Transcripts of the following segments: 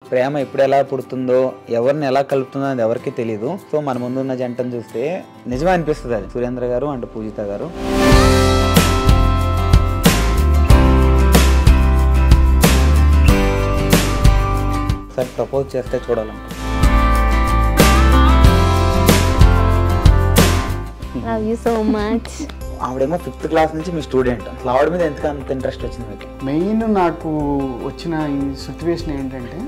ప్రేమ ఎప్పుడు ఎలా పుడుతుందో ఎవరిని ఎలా కలుపుతుందో అది ఎవరికి తెలియదు సో మన ముందున్న జంటను చూస్తే నిజమే అనిపిస్తుంది అది సురేంద్ర గారు అండ్ పూజిత గారు సార్ ప్రపోజ్ చేస్తే చూడాలంటే లవ్ యూ సో మచ్ ఆవిడేమో ఫిఫ్త్ క్లాస్ నుంచి మీ స్టూడెంట్ అసలు ఆవిడ మీద ఎందుకు అంత ఇంట్రెస్ట్ వచ్చింది మీకు మెయిన్ నాకు వచ్చిన ఈ సిచ్యువేషన్ ఏంటంటే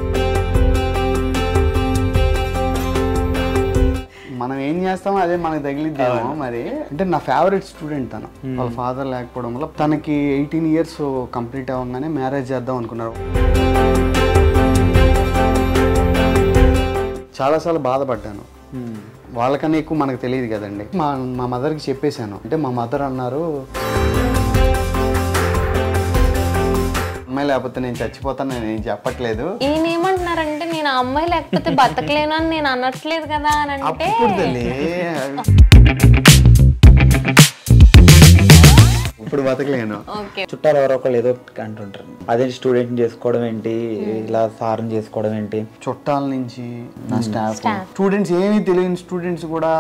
మనం ఏం చేస్తామో అదే మనకు తగిలిద్దేమో మరి అంటే నా ఫేవరెట్ స్టూడెంట్ తను వాళ్ళ ఫాదర్ లేకపోవడం వల్ల తనకి ఎయిటీన్ ఇయర్స్ కంప్లీట్ అవ్వగానే మ్యారేజ్ చేద్దాం అనుకున్నారు చాలాసార్లు బాధపడ్డాను వాళ్ళకన్నా ఎక్కువ మనకు తెలియదు కదండి మా మా మదర్కి చెప్పేశాను అంటే మా మదర్ అన్నారు అమ్మాయి లేకపోతే నేను చచ్చిపోతాను నేను చెప్పట్లేదు ఈయన ఏమంటున్నారంటే నేను ఆ అమ్మాయి లేకపోతే బతకలేను అని నేను అనట్లేదు కదా అని అంటే అప్పుడు తల్లి ఇప్పుడు బతకలేను ఓకే చుట్టాలు ఎవరో ఒకళ్ళు ఏదో ఒకటి అంటుంటారు అదే స్టూడెంట్ చేసుకోవడం ఏంటి ఇలా సారం చేసుకోవడం ఏంటి చుట్టాల నుంచి నా స్టాఫ్ స్టూడెంట్స్ ఏమీ తెలియని స్టూడెంట్స్ కూడా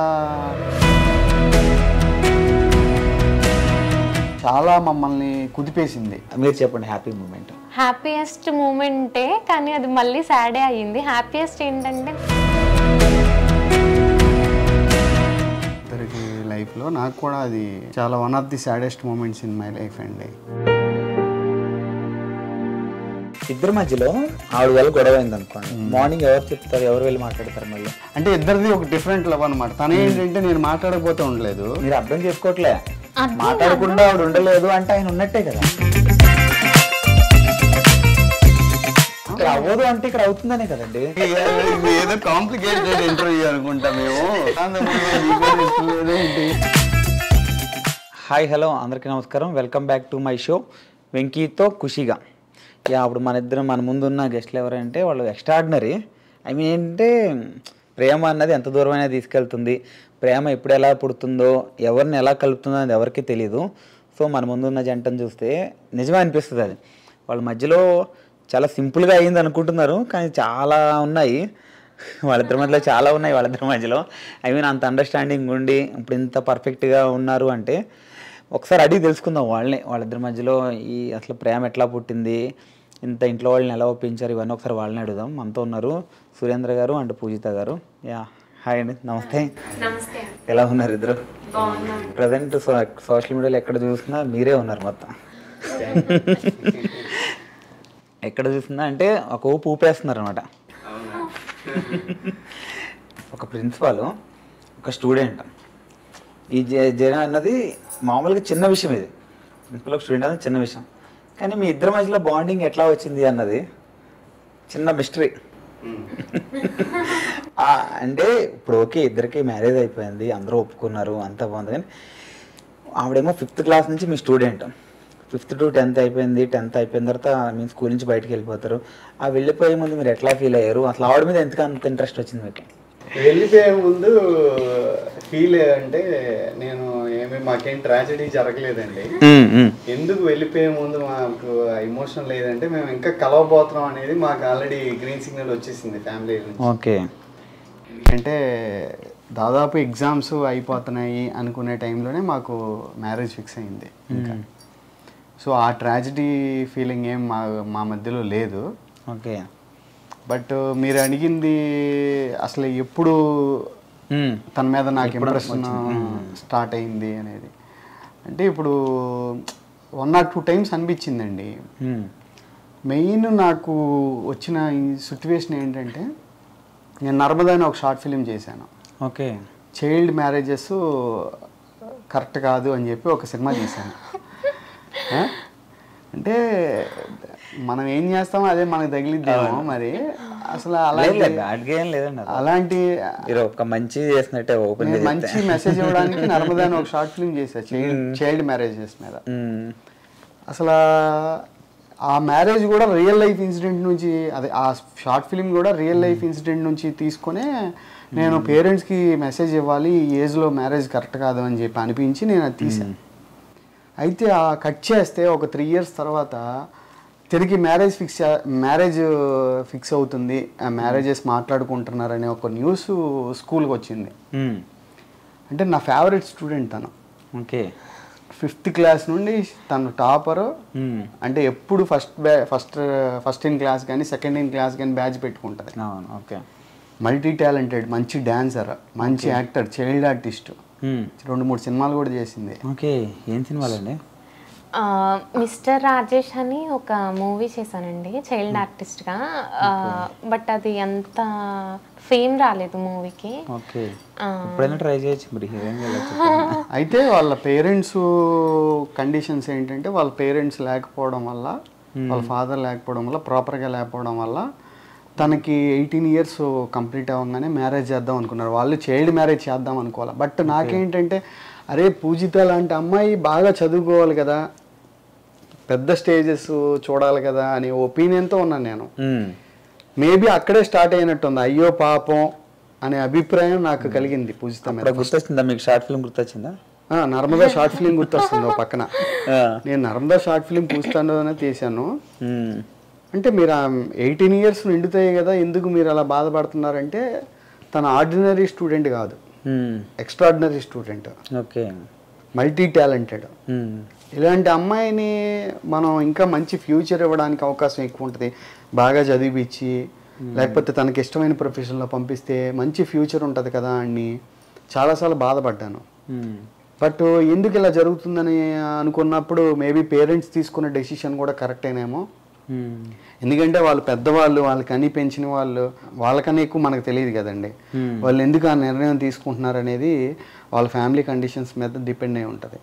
చాలా మమ్మల్ని కుదిపేసింది మీరు చెప్పండి హ్యాపీ మూమెంట్ హ్యాపీయెస్ట్ మూమెంటే కానీ అది మళ్ళీ సాడే అయ్యింది హ్యాపీయెస్ట్ ఏంటంటే ఇద్దరికి లైఫ్లో నాకు కూడా అది చాలా one of the saddest moments in my life అండి ఇద్దరి మధ్యలో ఆవిడ వల్ల గొడవ అయింది అనుకోండి మార్నింగ్ ఎవరు చెప్తారు ఎవరు వెళ్ళి మాట్లాడతారు మళ్ళీ అంటే ఇద్దరిది ఒక డిఫరెంట్ లవ్ అనమాట తన ఏంటంటే నేను మాట్లాడకపోతే ఉండలేదు మీరు అర్థం చేసుకోవట్లే మాట్లాడకుండా ఆవిడ ఉండలేదు అంటే ఆయన ఉన్నట్టే కదా ఇక్కడ అవ్వదు అంటే ఇక్కడ అవుతుందనే కదండి ఏదో కాంప్లికేటెడ్ ఇంటర్వ్యూ అనుకుంటా మేము హాయ్ హలో అందరికీ నమస్కారం welcome back to my show వెంకీతో ఖుషిగా యా అప్పుడు మన ఇద్దరం మన ముందు ఉన్న గెస్ట్లు ఎవరంటే వాళ్ళు ఎక్స్ట్రాడినరీ ఐ మీన్ ఏంటంటే ప్రేమ అన్నది ఎంత దూరమైనా తీసుకెళ్తుంది ప్రేమ ఎప్పుడు ఎలా పుడుతుందో ఎవరిని ఎలా కలుపుతుందో అది ఎవరికి తెలియదు సో మన ముందు ఉన్న జంటను చూస్తే నిజమే అనిపిస్తుంది అది వాళ్ళ మధ్యలో చాలా సింపుల్గా అయింది అనుకుంటున్నారు కానీ చాలా ఉన్నాయి వాళ్ళిద్దరి మధ్యలో చాలా ఉన్నాయి వాళ్ళిద్దరి మధ్యలో ఐ మీన్ అంత అండర్స్టాండింగ్ ఉండి ఇప్పుడు ఇంత పర్ఫెక్ట్గా ఉన్నారు అంటే ఒకసారి అడిగి తెలుసుకుందాం వాళ్ళని వాళ్ళిద్దరి మధ్యలో ఈ అసలు ప్రేమ ఎట్లా పుట్టింది ఇంత ఇంట్లో వాళ్ళని ఎలా ఒప్పించారు ఇవన్నీ ఒకసారి వాళ్ళని అడుగుదాం మనతో ఉన్నారు సురేంద్ర గారు అండ్ పూజిత గారు యా హాయ్ అండి నమస్తే నమస్తే ఎలా ఉన్నారు ఇద్దరు ప్రజెంట్ సోషల్ మీడియాలో ఎక్కడ చూసినా మీరే ఉన్నారు మొత్తం ఎక్కడ చూసినా అంటే ఒక ఊపు ఊపేస్తున్నారు అనమాట ఒక ప్రిన్సిపాల్ ఒక స్టూడెంట్ ఈ జ- జన అన్నది మామూలుగా చిన్న విషయం ఇది ప్రిన్సిపల్ ఒక స్టూడెంట్ అనేది చిన్న విషయం కానీ మీ ఇద్దరి మధ్యలో బాండింగ్ ఎట్లా వచ్చింది అన్నది చిన్న మిస్టరీ అంటే ఇప్పుడు ఓకే ఇద్దరికి మ్యారేజ్ అయిపోయింది అందరూ ఒప్పుకున్నారు అంతా బాగుంది కానీ ఆవిడేమో ఫిఫ్త్ క్లాస్ నుంచి మీ స్టూడెంట్ ఫిఫ్త్ టు టెన్త్ అయిపోయింది టెన్త్ అయిపోయిన తర్వాత మీ స్కూల్ నుంచి బయటకు వెళ్ళిపోతారు ఆ వెళ్ళిపోయే ముందు మీరు ఎట్లా ఫీల్ అయ్యారు అసలు ఆవిడ మీద ఎందుకు అంత ఇంట్రెస్ట్ వచ్చింది మీకు వెళ్ళిపోయే ముందు ఫీల్ అంటే నేను ఏమి మాకేం ట్రాజడీ జరగలేదండి ఎందుకు వెళ్ళిపోయే ముందు మాకు ఎమోషన్ లేదంటే మేము ఇంకా కలవబోతున్నాం అనేది మాకు ఆల్రెడీ గ్రీన్ సిగ్నల్ వచ్చేసింది ఫ్యామిలీ నుంచి ఓకే అంటే దాదాపు ఎగ్జామ్స్ అయిపోతున్నాయి అనుకునే టైంలోనే మాకు మ్యారేజ్ ఫిక్స్ అయింది ఇంకా సో ఆ ట్రాజడీ ఫీలింగ్ ఏం మా మా మధ్యలో లేదు ఓకే బట్ మీరు అడిగింది అసలు ఎప్పుడు తన మీద నాకు ఇంప్రెషన్ స్టార్ట్ అయింది అనేది అంటే ఇప్పుడు వన్ ఆర్ టూ టైమ్స్ అనిపించిందండి మెయిన్ నాకు వచ్చిన ఈ సిచ్యువేషన్ ఏంటంటే నేను నర్మదా అని ఒక షార్ట్ ఫిలిం చేశాను ఓకే చైల్డ్ మ్యారేజెస్ కరెక్ట్ కాదు అని చెప్పి ఒక సినిమా తీశాను ఆ? అంటే మనం ఏం చేస్తామో అదే మనకు తగిలిద్దేమో మరి అసలు అలాంటి బ్యాడ్గా ఏం లేదండి అది. అలాంటి మీరు ఒక మంచి చేసినట్టే ఓపెన్ నేను మంచి మెసేజ్ ఇవ్వడానికి నర్మదా అని ఒక షార్ట్ ఫిల్మ్ చేశా చైల్డ్ చైల్డ్ మ్యారేజెస్ మీద అసలు ఆ మ్యారేజ్ కూడా రియల్ లైఫ్ ఇన్సిడెంట్ నుంచి అదే ఆ షార్ట్ ఫిలిం కూడా రియల్ లైఫ్ ఇన్సిడెంట్ నుంచి తీసుకొనే నేను పేరెంట్స్కి మెసేజ్ ఇవ్వాలి ఈ ఏజ్లో మ్యారేజ్ కరెక్ట్ కాదు అని చెప్పి అనిపించి నేను అది తీసాను అయితే ఆ కట్ చేస్తే ఒక త్రీ ఇయర్స్ తర్వాత తిరిగి మ్యారేజ్ ఫిక్స్ మ్యారేజ్ ఫిక్స్ అవుతుంది ఆ మ్యారేజెస్ మాట్లాడుకుంటున్నారనే ఒక న్యూస్ స్కూల్కి వచ్చింది మ్మ్. అంటే నా ఫేవరెట్ స్టూడెంట్ తను ఓకే ఫిఫ్త్ క్లాస్ నుండి తను టాపర్ మ్మ్. అంటే ఎప్పుడు ఫస్ట్ బ్యా ఫస్ట్ ఫస్ట్ ఇన్ క్లాస్ కానీ సెకండ్ ఇన్ క్లాస్ కానీ బ్యాచ్ పెట్టుకుంటుంది అవును ఓకే మల్టీ టాలెంటెడ్ మంచి డాన్సర్ మంచి యాక్టర్ చైల్డ్ ఆర్టిస్ట్ మ్మ్. రెండు మూడు సినిమాలు కూడా చేసింది ఓకే ఏం సినిమాలండి ఆ, మిస్టర్ రాజేష్ అని ఒక మూవీ చేశానండి చైల్డ్ ఆర్టిస్ట్గా బట్ అది అంత ఫేమ్ రాలేదు మూవీకి ఓకే ఎప్పుడైనా ట్రై చేయొచ్చు మరి హీరోయిన్ వెళ్ళచ్చు అయితే వాళ్ళ పేరెంట్స్ కండిషన్స్ ఏంటంటే వాళ్ళ పేరెంట్స్ లేకపోవడం వల్ల వాళ్ళ ఫాదర్ లేకపోవడం వల్ల ప్రాపర్గా లేకపోవడం వల్ల తనకి ఎయిటీన్ ఇయర్స్ కంప్లీట్ అవ్వగానే మ్యారేజ్ చేద్దాం అనుకున్నారు వాళ్ళు చైల్డ్ మ్యారేజ్ చేద్దాం అనుకోవాలి బట్ నాకేంటంటే అరే పూజిత లాంటి అమ్మాయి బాగా చదువుకోవాలి కదా పెద్ద స్టేజెస్ చూడాలి కదా అనే ఒపీనియన్తో ఉన్నాను నేను మేబీ అక్కడే స్టార్ట్ అయినట్టుంది అయ్యో పాపం అనే అభిప్రాయం నాకు కలిగింది పూజిత మీద ఇప్పుడు గుర్తొచ్చిందా మీకు షార్ట్ ఫిల్మ్ గుర్తొచ్చిందా ఆ, నర్మదా షార్ట్ ఫిలిం గుర్తొస్తుంది ఓ పక్కన ఆ. నేను నర్మదా షార్ట్ ఫిలిం పూస్తాను తీశాను మ్మ్. అంటే మీరు ఎయిటీన్ ఇయర్స్ నిండుతాయి కదా ఎందుకు మీరు అలా బాధపడుతున్నారంటే తన ఆర్డినరీ స్టూడెంట్ కాదు మ్మ్. Extraordinary student okay multi talented మ్మ్. ఇలాంటి అమ్మాయిని మనం ఇంకా మంచి ఫ్యూచర్ ఇవ్వడానికి అవకాశం ఎక్కువ ఉంటుంది బాగా చదివించి లేకపోతే తనకి ఇష్టమైన ప్రొఫెషన్లో పంపిస్తే మంచి ఫ్యూచర్ ఉంటుంది కదా అని చాలాసార్లు బాధపడ్డాను మ్మ్. బట్ ఎందుకు ఇలా జరుగుతుందని అనుకున్నప్పుడు మేబీ పేరెంట్స్ తీసుకున్న డెసిషన్ కూడా కరెక్టేనేమో మ్మ్. ఎందుకంటే వాళ్ళు పెద్దవాళ్ళు వాళ్ళకి కని పెంచిన వాళ్ళు వాళ్ళకన్నా ఎక్కువ మనకు తెలియదు కదండి వాళ్ళు ఎందుకు ఆ నిర్ణయం తీసుకుంటున్నారు అనేది వాళ్ళ ఫ్యామిలీ కండిషన్స్ మీద డిపెండ్ అయి ఉంటుంది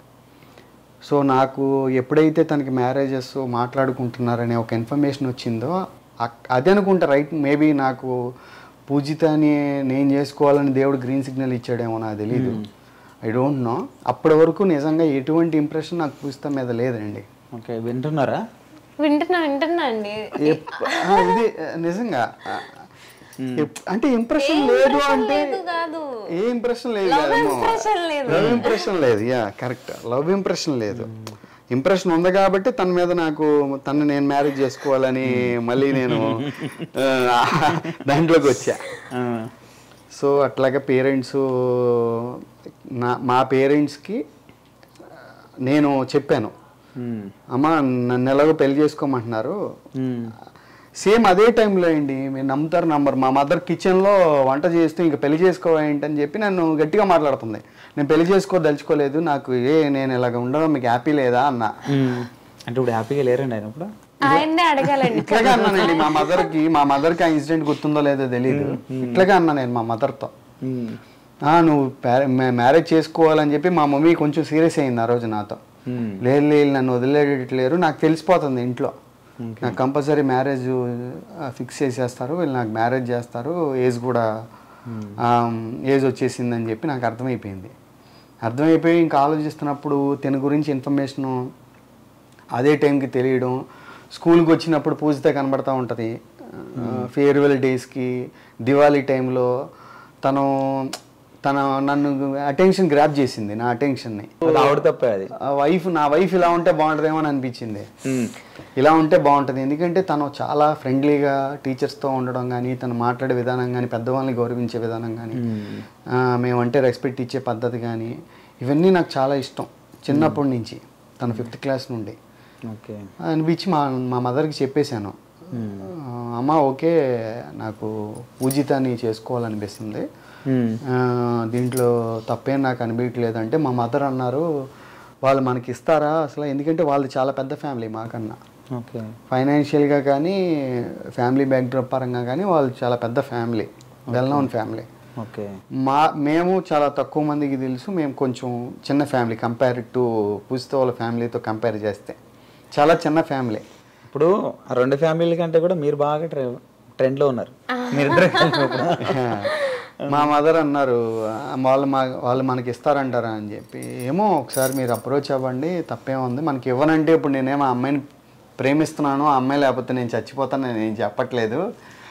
సో నాకు ఎప్పుడైతే తనకి మ్యారేజెస్ మాట్లాడుకుంటున్నారనే ఒక ఇన్ఫర్మేషన్ వచ్చిందో అక్- అదే అనుకుంటా రైట్ మేబీ నాకు పూజితని నేను చేసుకోవాలని దేవుడు గ్రీన్ సిగ్నల్ ఇచ్చాడేమో నాకు తెలియదు ఐ డోంట్ నో అప్పటి వరకు నిజంగా ఎటువంటి ఇంప్రెషన్ నాకు పూజిత మీద లేదండి ఓకే వింటున్నారా వింటున్నా వింటున్నా అండి ఎప్- ఆ, ఇది ఆ, నిజంగా ఆ, ఎప్- అంటే ఇంప్రెషన్ లేదు అంటే లేదు కాదు ఏ ఇంప్రెషన్ లేదు Love కదేమో. impression లేదు. లవ్ ఇంప్రెషన్ లేదు యా కరెక్ట్ లవ్ ఇంప్రెషన్ లేదు ఇంప్రెషన్ ఉంది కాబట్టి తన మీద నాకు తను నేను మ్యారేజ్ చేసుకోవాలని మళ్ళీ నేను ఆ, దాంట్లోకి వచ్చా ఆ. సో అట్లాగే పేరెంట్స్ నా మా పేరెంట్స్కి నేను చెప్పాను మ్మ్. అమ్మ నన్ను ఎలాగో పెళ్లి చేసుకోమంటున్నారు మ్మ్. సేమ్ అదే టైంలో అండి మీరు నమ్ముతారు నమ్మరు మా మదర్ కిచెన్లో వంట చేస్తూ ఇంకా పెళ్లి చేసుకోవేంటి అని చెప్పి నన్ను గట్టిగా మాట్లాడుతుంది నేను పెళ్లి చేసుకోదలుచుకోలేదు నాకు ఏ నేను ఇలాగ ఉండడం మీకు హ్యాపీ లేదా అన్న మ్మ్. అంటే ఇప్పుడు హ్యాపీగా లేరండి ఆయన ఇప్పుడు ఆయన్నే అడగాలండి ఇట్లాగే అన్నానండి మా మదర్కి మా మదర్కి ఆ ఇన్సిడెంట్ గుర్తుందో లేదో తెలియదు ఇట్లాగే అన్నా నేను మా మదర్తో మ్మ్. ఆ, నువ్వు మ్యారేజ్ చేసుకోవాలని చెప్పి మా మమ్మీ కొంచెం సీరియస్ అయింది ఆ రోజు నాతో మ్మ్. లేదు లేదు నన్ను వదిలేయట్లేరు నాకు తెలిసిపోతుంది ఇంట్లో నాకు కంపల్సరీ మ్యారేజ్ ఫిక్స్ చేసేస్తారు వీళ్ళు నాకు మ్యారేజ్ చేస్తారు ఏజ్ కూడా ఏజ్ వచ్చేసిందని చెప్పి నాకు అర్థమైపోయింది అర్థమైపోయి ఇంకా ఆలోచిస్తున్నప్పుడు తిన గురించి ఇన్ఫర్మేషను అదే టైంకి తెలియడం స్కూల్కి వచ్చినప్పుడు పూజిత కనబడతా ఉంటుంది ఫేర్వెల్ డేస్కి దివాళీ టైంలో తను తన నన్ను అటెన్షన్ గ్రాప్ చేసింది నా అటెన్షన్ని అది ఆవిడ తప్పే అది వైఫ్ నా వైఫ్ ఇలా ఉంటే బాగుంటుందేమో అని అనిపించింది మ్మ్. ఇలా ఉంటే బాగుంటుంది ఎందుకంటే తను చాలా ఫ్రెండ్లీగా టీచర్స్తో ఉండడం కానీ తను మాట్లాడే విధానం కానీ పెద్దవాళ్ళని గౌరవించే విధానం కానీ మేమంటే రెస్పెక్ట్ ఇచ్చే పద్ధతి కానీ ఇవన్నీ నాకు చాలా ఇష్టం చిన్నప్పటి నుంచి తను ఫిఫ్త్ క్లాస్ నుండి ఓకే అనిపించి మా మా మదర్కి చెప్పేశాను ఆ, అమ్మ ఓకే నాకు పూజితాన్ని చేసుకోవాలనిపిస్తుంది మ్మ్. ఆ, దీంట్లో తప్పేం నాకు అనిపించలేదు అంటే మా మదర్ అన్నారు వాళ్ళు మనకి ఇస్తారా అసలు ఎందుకంటే వాళ్ళు చాలా పెద్ద ఫ్యామిలీ మాకన్నా ఓకే ఫైనాన్షియల్గా కానీ ఫ్యామిలీ బ్యాక్డ్రాప్ పరంగా కానీ వాళ్ళు చాలా పెద్ద family well known family okay మా మేము చాలా తక్కువ మందికి తెలుసు మేము కొంచెం చిన్న ఫ్యామిలీ కంపేర్ టు పూజిత వాళ్ళ ఫ్యామిలీతో కంపేర్ చేస్తే చాలా చిన్న ఫ్యామిలీ ఇప్పుడు ఆ రెండు ఫ్యామిలీల కంటే కూడా మీరు బాగా ట్రె ట్రెండ్లో ఉన్నారు మీరిద్దరు కలిసి ఇప్పుడు మా మదర్ అన్నారు "ఆ, వాళ్ళు మా వాళ్ళు మనకి ఇస్తారంటారా అని చెప్పి ఏమో ఒకసారి మీరు అప్రోచ్ అవ్వండి తప్పేముంది మనకి ఇవ్వనంటే ఇప్పుడు నేనేమో ఆ అమ్మాయిని ప్రేమిస్తున్నాను ఆ అమ్మాయి లేకపోతే నేను చచ్చిపోతాను నేను ఏం చెప్పట్లేదు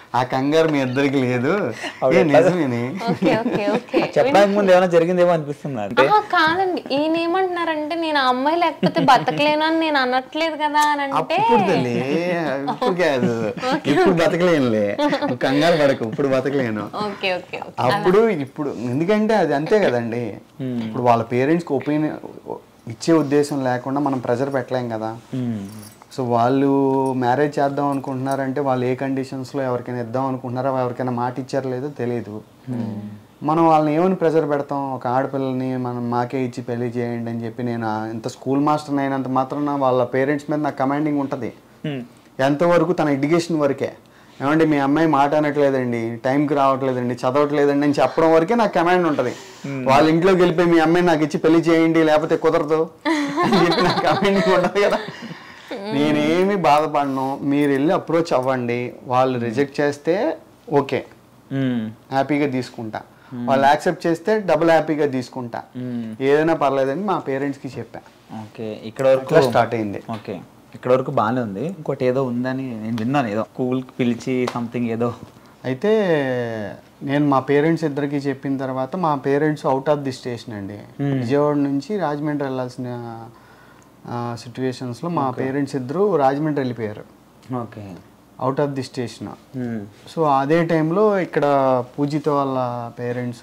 ఆ కంగారు మీ ఇద్దరికి లేదు ఏ నిజమేనే ఓకే ఓకే ఓకే చెప్పడానికి ముందు ఏమైనా జరిగిందేమో అనిపిస్తుంది అంటే ఆహా, కాదండి ఈయన ఏమంటున్నారంటే నేను ఆ అమ్మాయి లేకపోతే బతకలేను అని నేను అనట్లేదు కదా అని అంటే అప్పుడు తల్లి ఇప్పుడు కాదు ఇప్పుడు బతకలేనులే నువ్వు కంగారు పడకు ఇప్పుడు బతకలేను ఓకే ఓకే ఓకే అప్పుడు ఇప్పుడు ఎందుకంటే అది అంతే కదండి ఇప్పుడు వాళ్ళ పేరెంట్స్కి ఒపీనియన్ ఇచ్చే ఉద్దేశం లేకుండా మనం ప్రెజర్ పెట్టలేం కదా ఉమ్. సో వాళ్ళు మ్యారేజ్ చేద్దాం అనుకుంటున్నారంటే వాళ్ళు ఏ కండిషన్స్లో ఎవరికైనా ఇద్దాం అనుకుంటున్నారో ఎవరికైనా మాట ఇచ్చారో లేదో తెలియదు మనం వాళ్ళని ఏమని ప్రెజర్ పెడతాం ఒక ఆడపిల్లని మనం మాకే ఇచ్చి పెళ్లి చేయండి అని చెప్పి నేను ఆ- ఇంత స్కూల్ మాస్టర్ అయినంత మాత్రాన వాళ్ళ పేరెంట్స్ మీద నాకు కమాండింగ్ ఉంటుంది ఉమ్. ఎంతవరకు తన ఎడ్యుకేషన్ వరకే ఏమంటే మీ అమ్మాయి మాట అనట్లేదండి టైంకి రావట్లేదండి చదవట్లేదండి అని చెప్పడం వరకే నాకు కమాండ్ ఉంటుంది వాళ్ళ ఇంట్లోకి వెళ్ళిపోయి మీ అమ్మాయి నాకు ఇచ్చి పెళ్లి చేయండి లేకపోతే కుదరదు అని చెప్పి నాకు కమాండింగ్ ఉంటుంది కదా నేనేమి బాధపడను మీరు వెళ్ళి అప్రోచ్ అవ్వండి వాళ్ళు రిజెక్ట్ చేస్తే ఓకే ఉమ్. హ్యాపీగా తీసుకుంటా వాళ్ళు యాక్సెప్ట్ చేస్తే డబుల్ హ్యాపీగా తీసుకుంటా ఉమ్. ఏదైనా పర్లేదని మా పేరెంట్స్కి చెప్పా ఓకే ఇక్కడ వరకు ఇట్లా స్టార్ట్ అయింది ఓకే ఇక్కడ వరకు బాగానే ఉంది ఇంకోటి ఏదో ఉందని నేను విన్నాను ఏదో స్కూల్కి పిలిచి సంథింగ్ ఏదో అయితే నేను మా పేరెంట్స్ ఇద్దరికి చెప్పిన తర్వాత మా parents out of the station అండి విజయవాడ నుంచి రాజమండ్రి వెళ్ళాల్సిన సిచ్యువేషన్స్లో మా పేరెంట్స్ ఇద్దరు రాజమండ్రి వెళ్ళిపోయారు okay out of the station um. So అదే టైంలో ఇక్కడ పూజిత వాళ్ళ పేరెంట్స్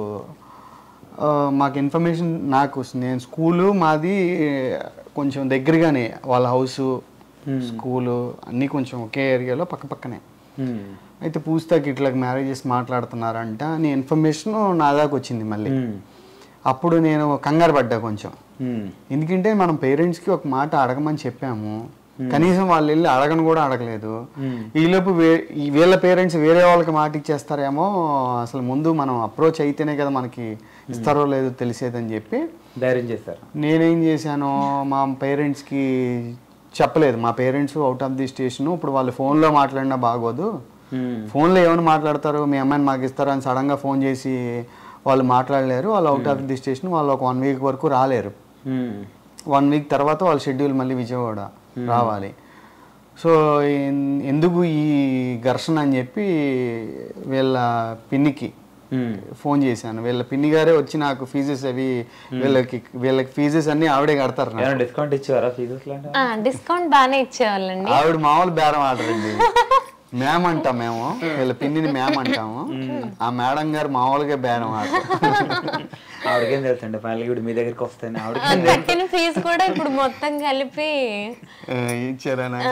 మాకు ఇన్ఫర్మేషన్ నాకు నేను స్కూలు మాది కొంచెం దగ్గరగానే వాళ్ళ హౌస్ స్కూలు అన్నీ కొంచెం ఒకే ఏరియాలో పక్క పక్కనే ఉమ్. అయితే పూస్తాకి ఇట్లా మ్యారేజెస్ మాట్లాడుతున్నారంట అని ఇన్ఫర్మేషన్ నా దాకా వచ్చింది మళ్ళీ ఉమ్. అప్పుడు నేను కంగారు పడ్డా కొంచెం ఉమ్. ఎందుకంటే మనం పేరెంట్స్కి ఒక మాట అడగమని చెప్పాము కనీసం వాళ్ళు వెళ్ళి అడగను కూడా అడగలేదు ఈలోపు వే ఈ వీళ్ళ పేరెంట్స్ వేరే వాళ్ళకి మాట ఇచ్చేస్తారేమో అసలు ముందు మనం అప్రోచ్ అయితేనే కదా మనకి ఇస్తారో లేదో తెలిసేదని చెప్పి ధైర్యం చేశారు నేనేం చేశాను మా పేరెంట్స్కి చెప్పలేదు మా parents out of the station ఇప్పుడు వాళ్ళు ఫోన్లో మాట్లాడినా బాగోదు ఉమ్. ఫోన్లో ఏమైనా మాట్లాడతారు మీ అమ్మాయిని మాకు ఇస్తారు అని సడన్గా ఫోన్ చేసి వాళ్ళు మాట్లాడలేరు వాళ్ళు అవుట్ ఆఫ్ ది స్టేషన్ వాళ్ళు ఒక వన్ వీక్ వరకు రాలేరు ఉమ్. వన్ వీక్ తర్వాత వాళ్ళ షెడ్యూల్ మళ్ళీ విజయవాడ రావాలి సో ఎన్- ఎందుకు ఈ ఘర్షణ అని చెప్పి వీళ్ళ పిన్నికి ఉమ్. ఫోన్ చేశాను వీళ్ళ పిన్ని గారే వచ్చి నాకు ఫీజెస్ అవి వీళ్ళకి వీళ్ళకి ఫీజెస్ అన్ని ఆవిడే కడతారు నాకు. ఏమైనా డిస్కౌంట్ ఇచ్చేవారా ఫీజెస్ లాంటి ఆ, డిస్కౌంట్ బాగానే ఇచ్చేవాళ్ళండి ఆవిడ మామూలు బేరం ఆడరండి మ్యామ్ అంటాం మేము వీళ్ళ పిన్నిని మ్యామ్ అంటాము ఆ మేడం గారు మామూలుగా బేరం ఆడతారు ఆవిడకేం తెలుసండి ఫైనల్ ఇప్పుడు మీ దగ్గరికి వస్తాను ఆ, ఆవిడకేం కట్టిన ఫీజు కూడా ఇప్పుడు మొత్తం కలిపి ఆ, ఇచ్చారా నాకు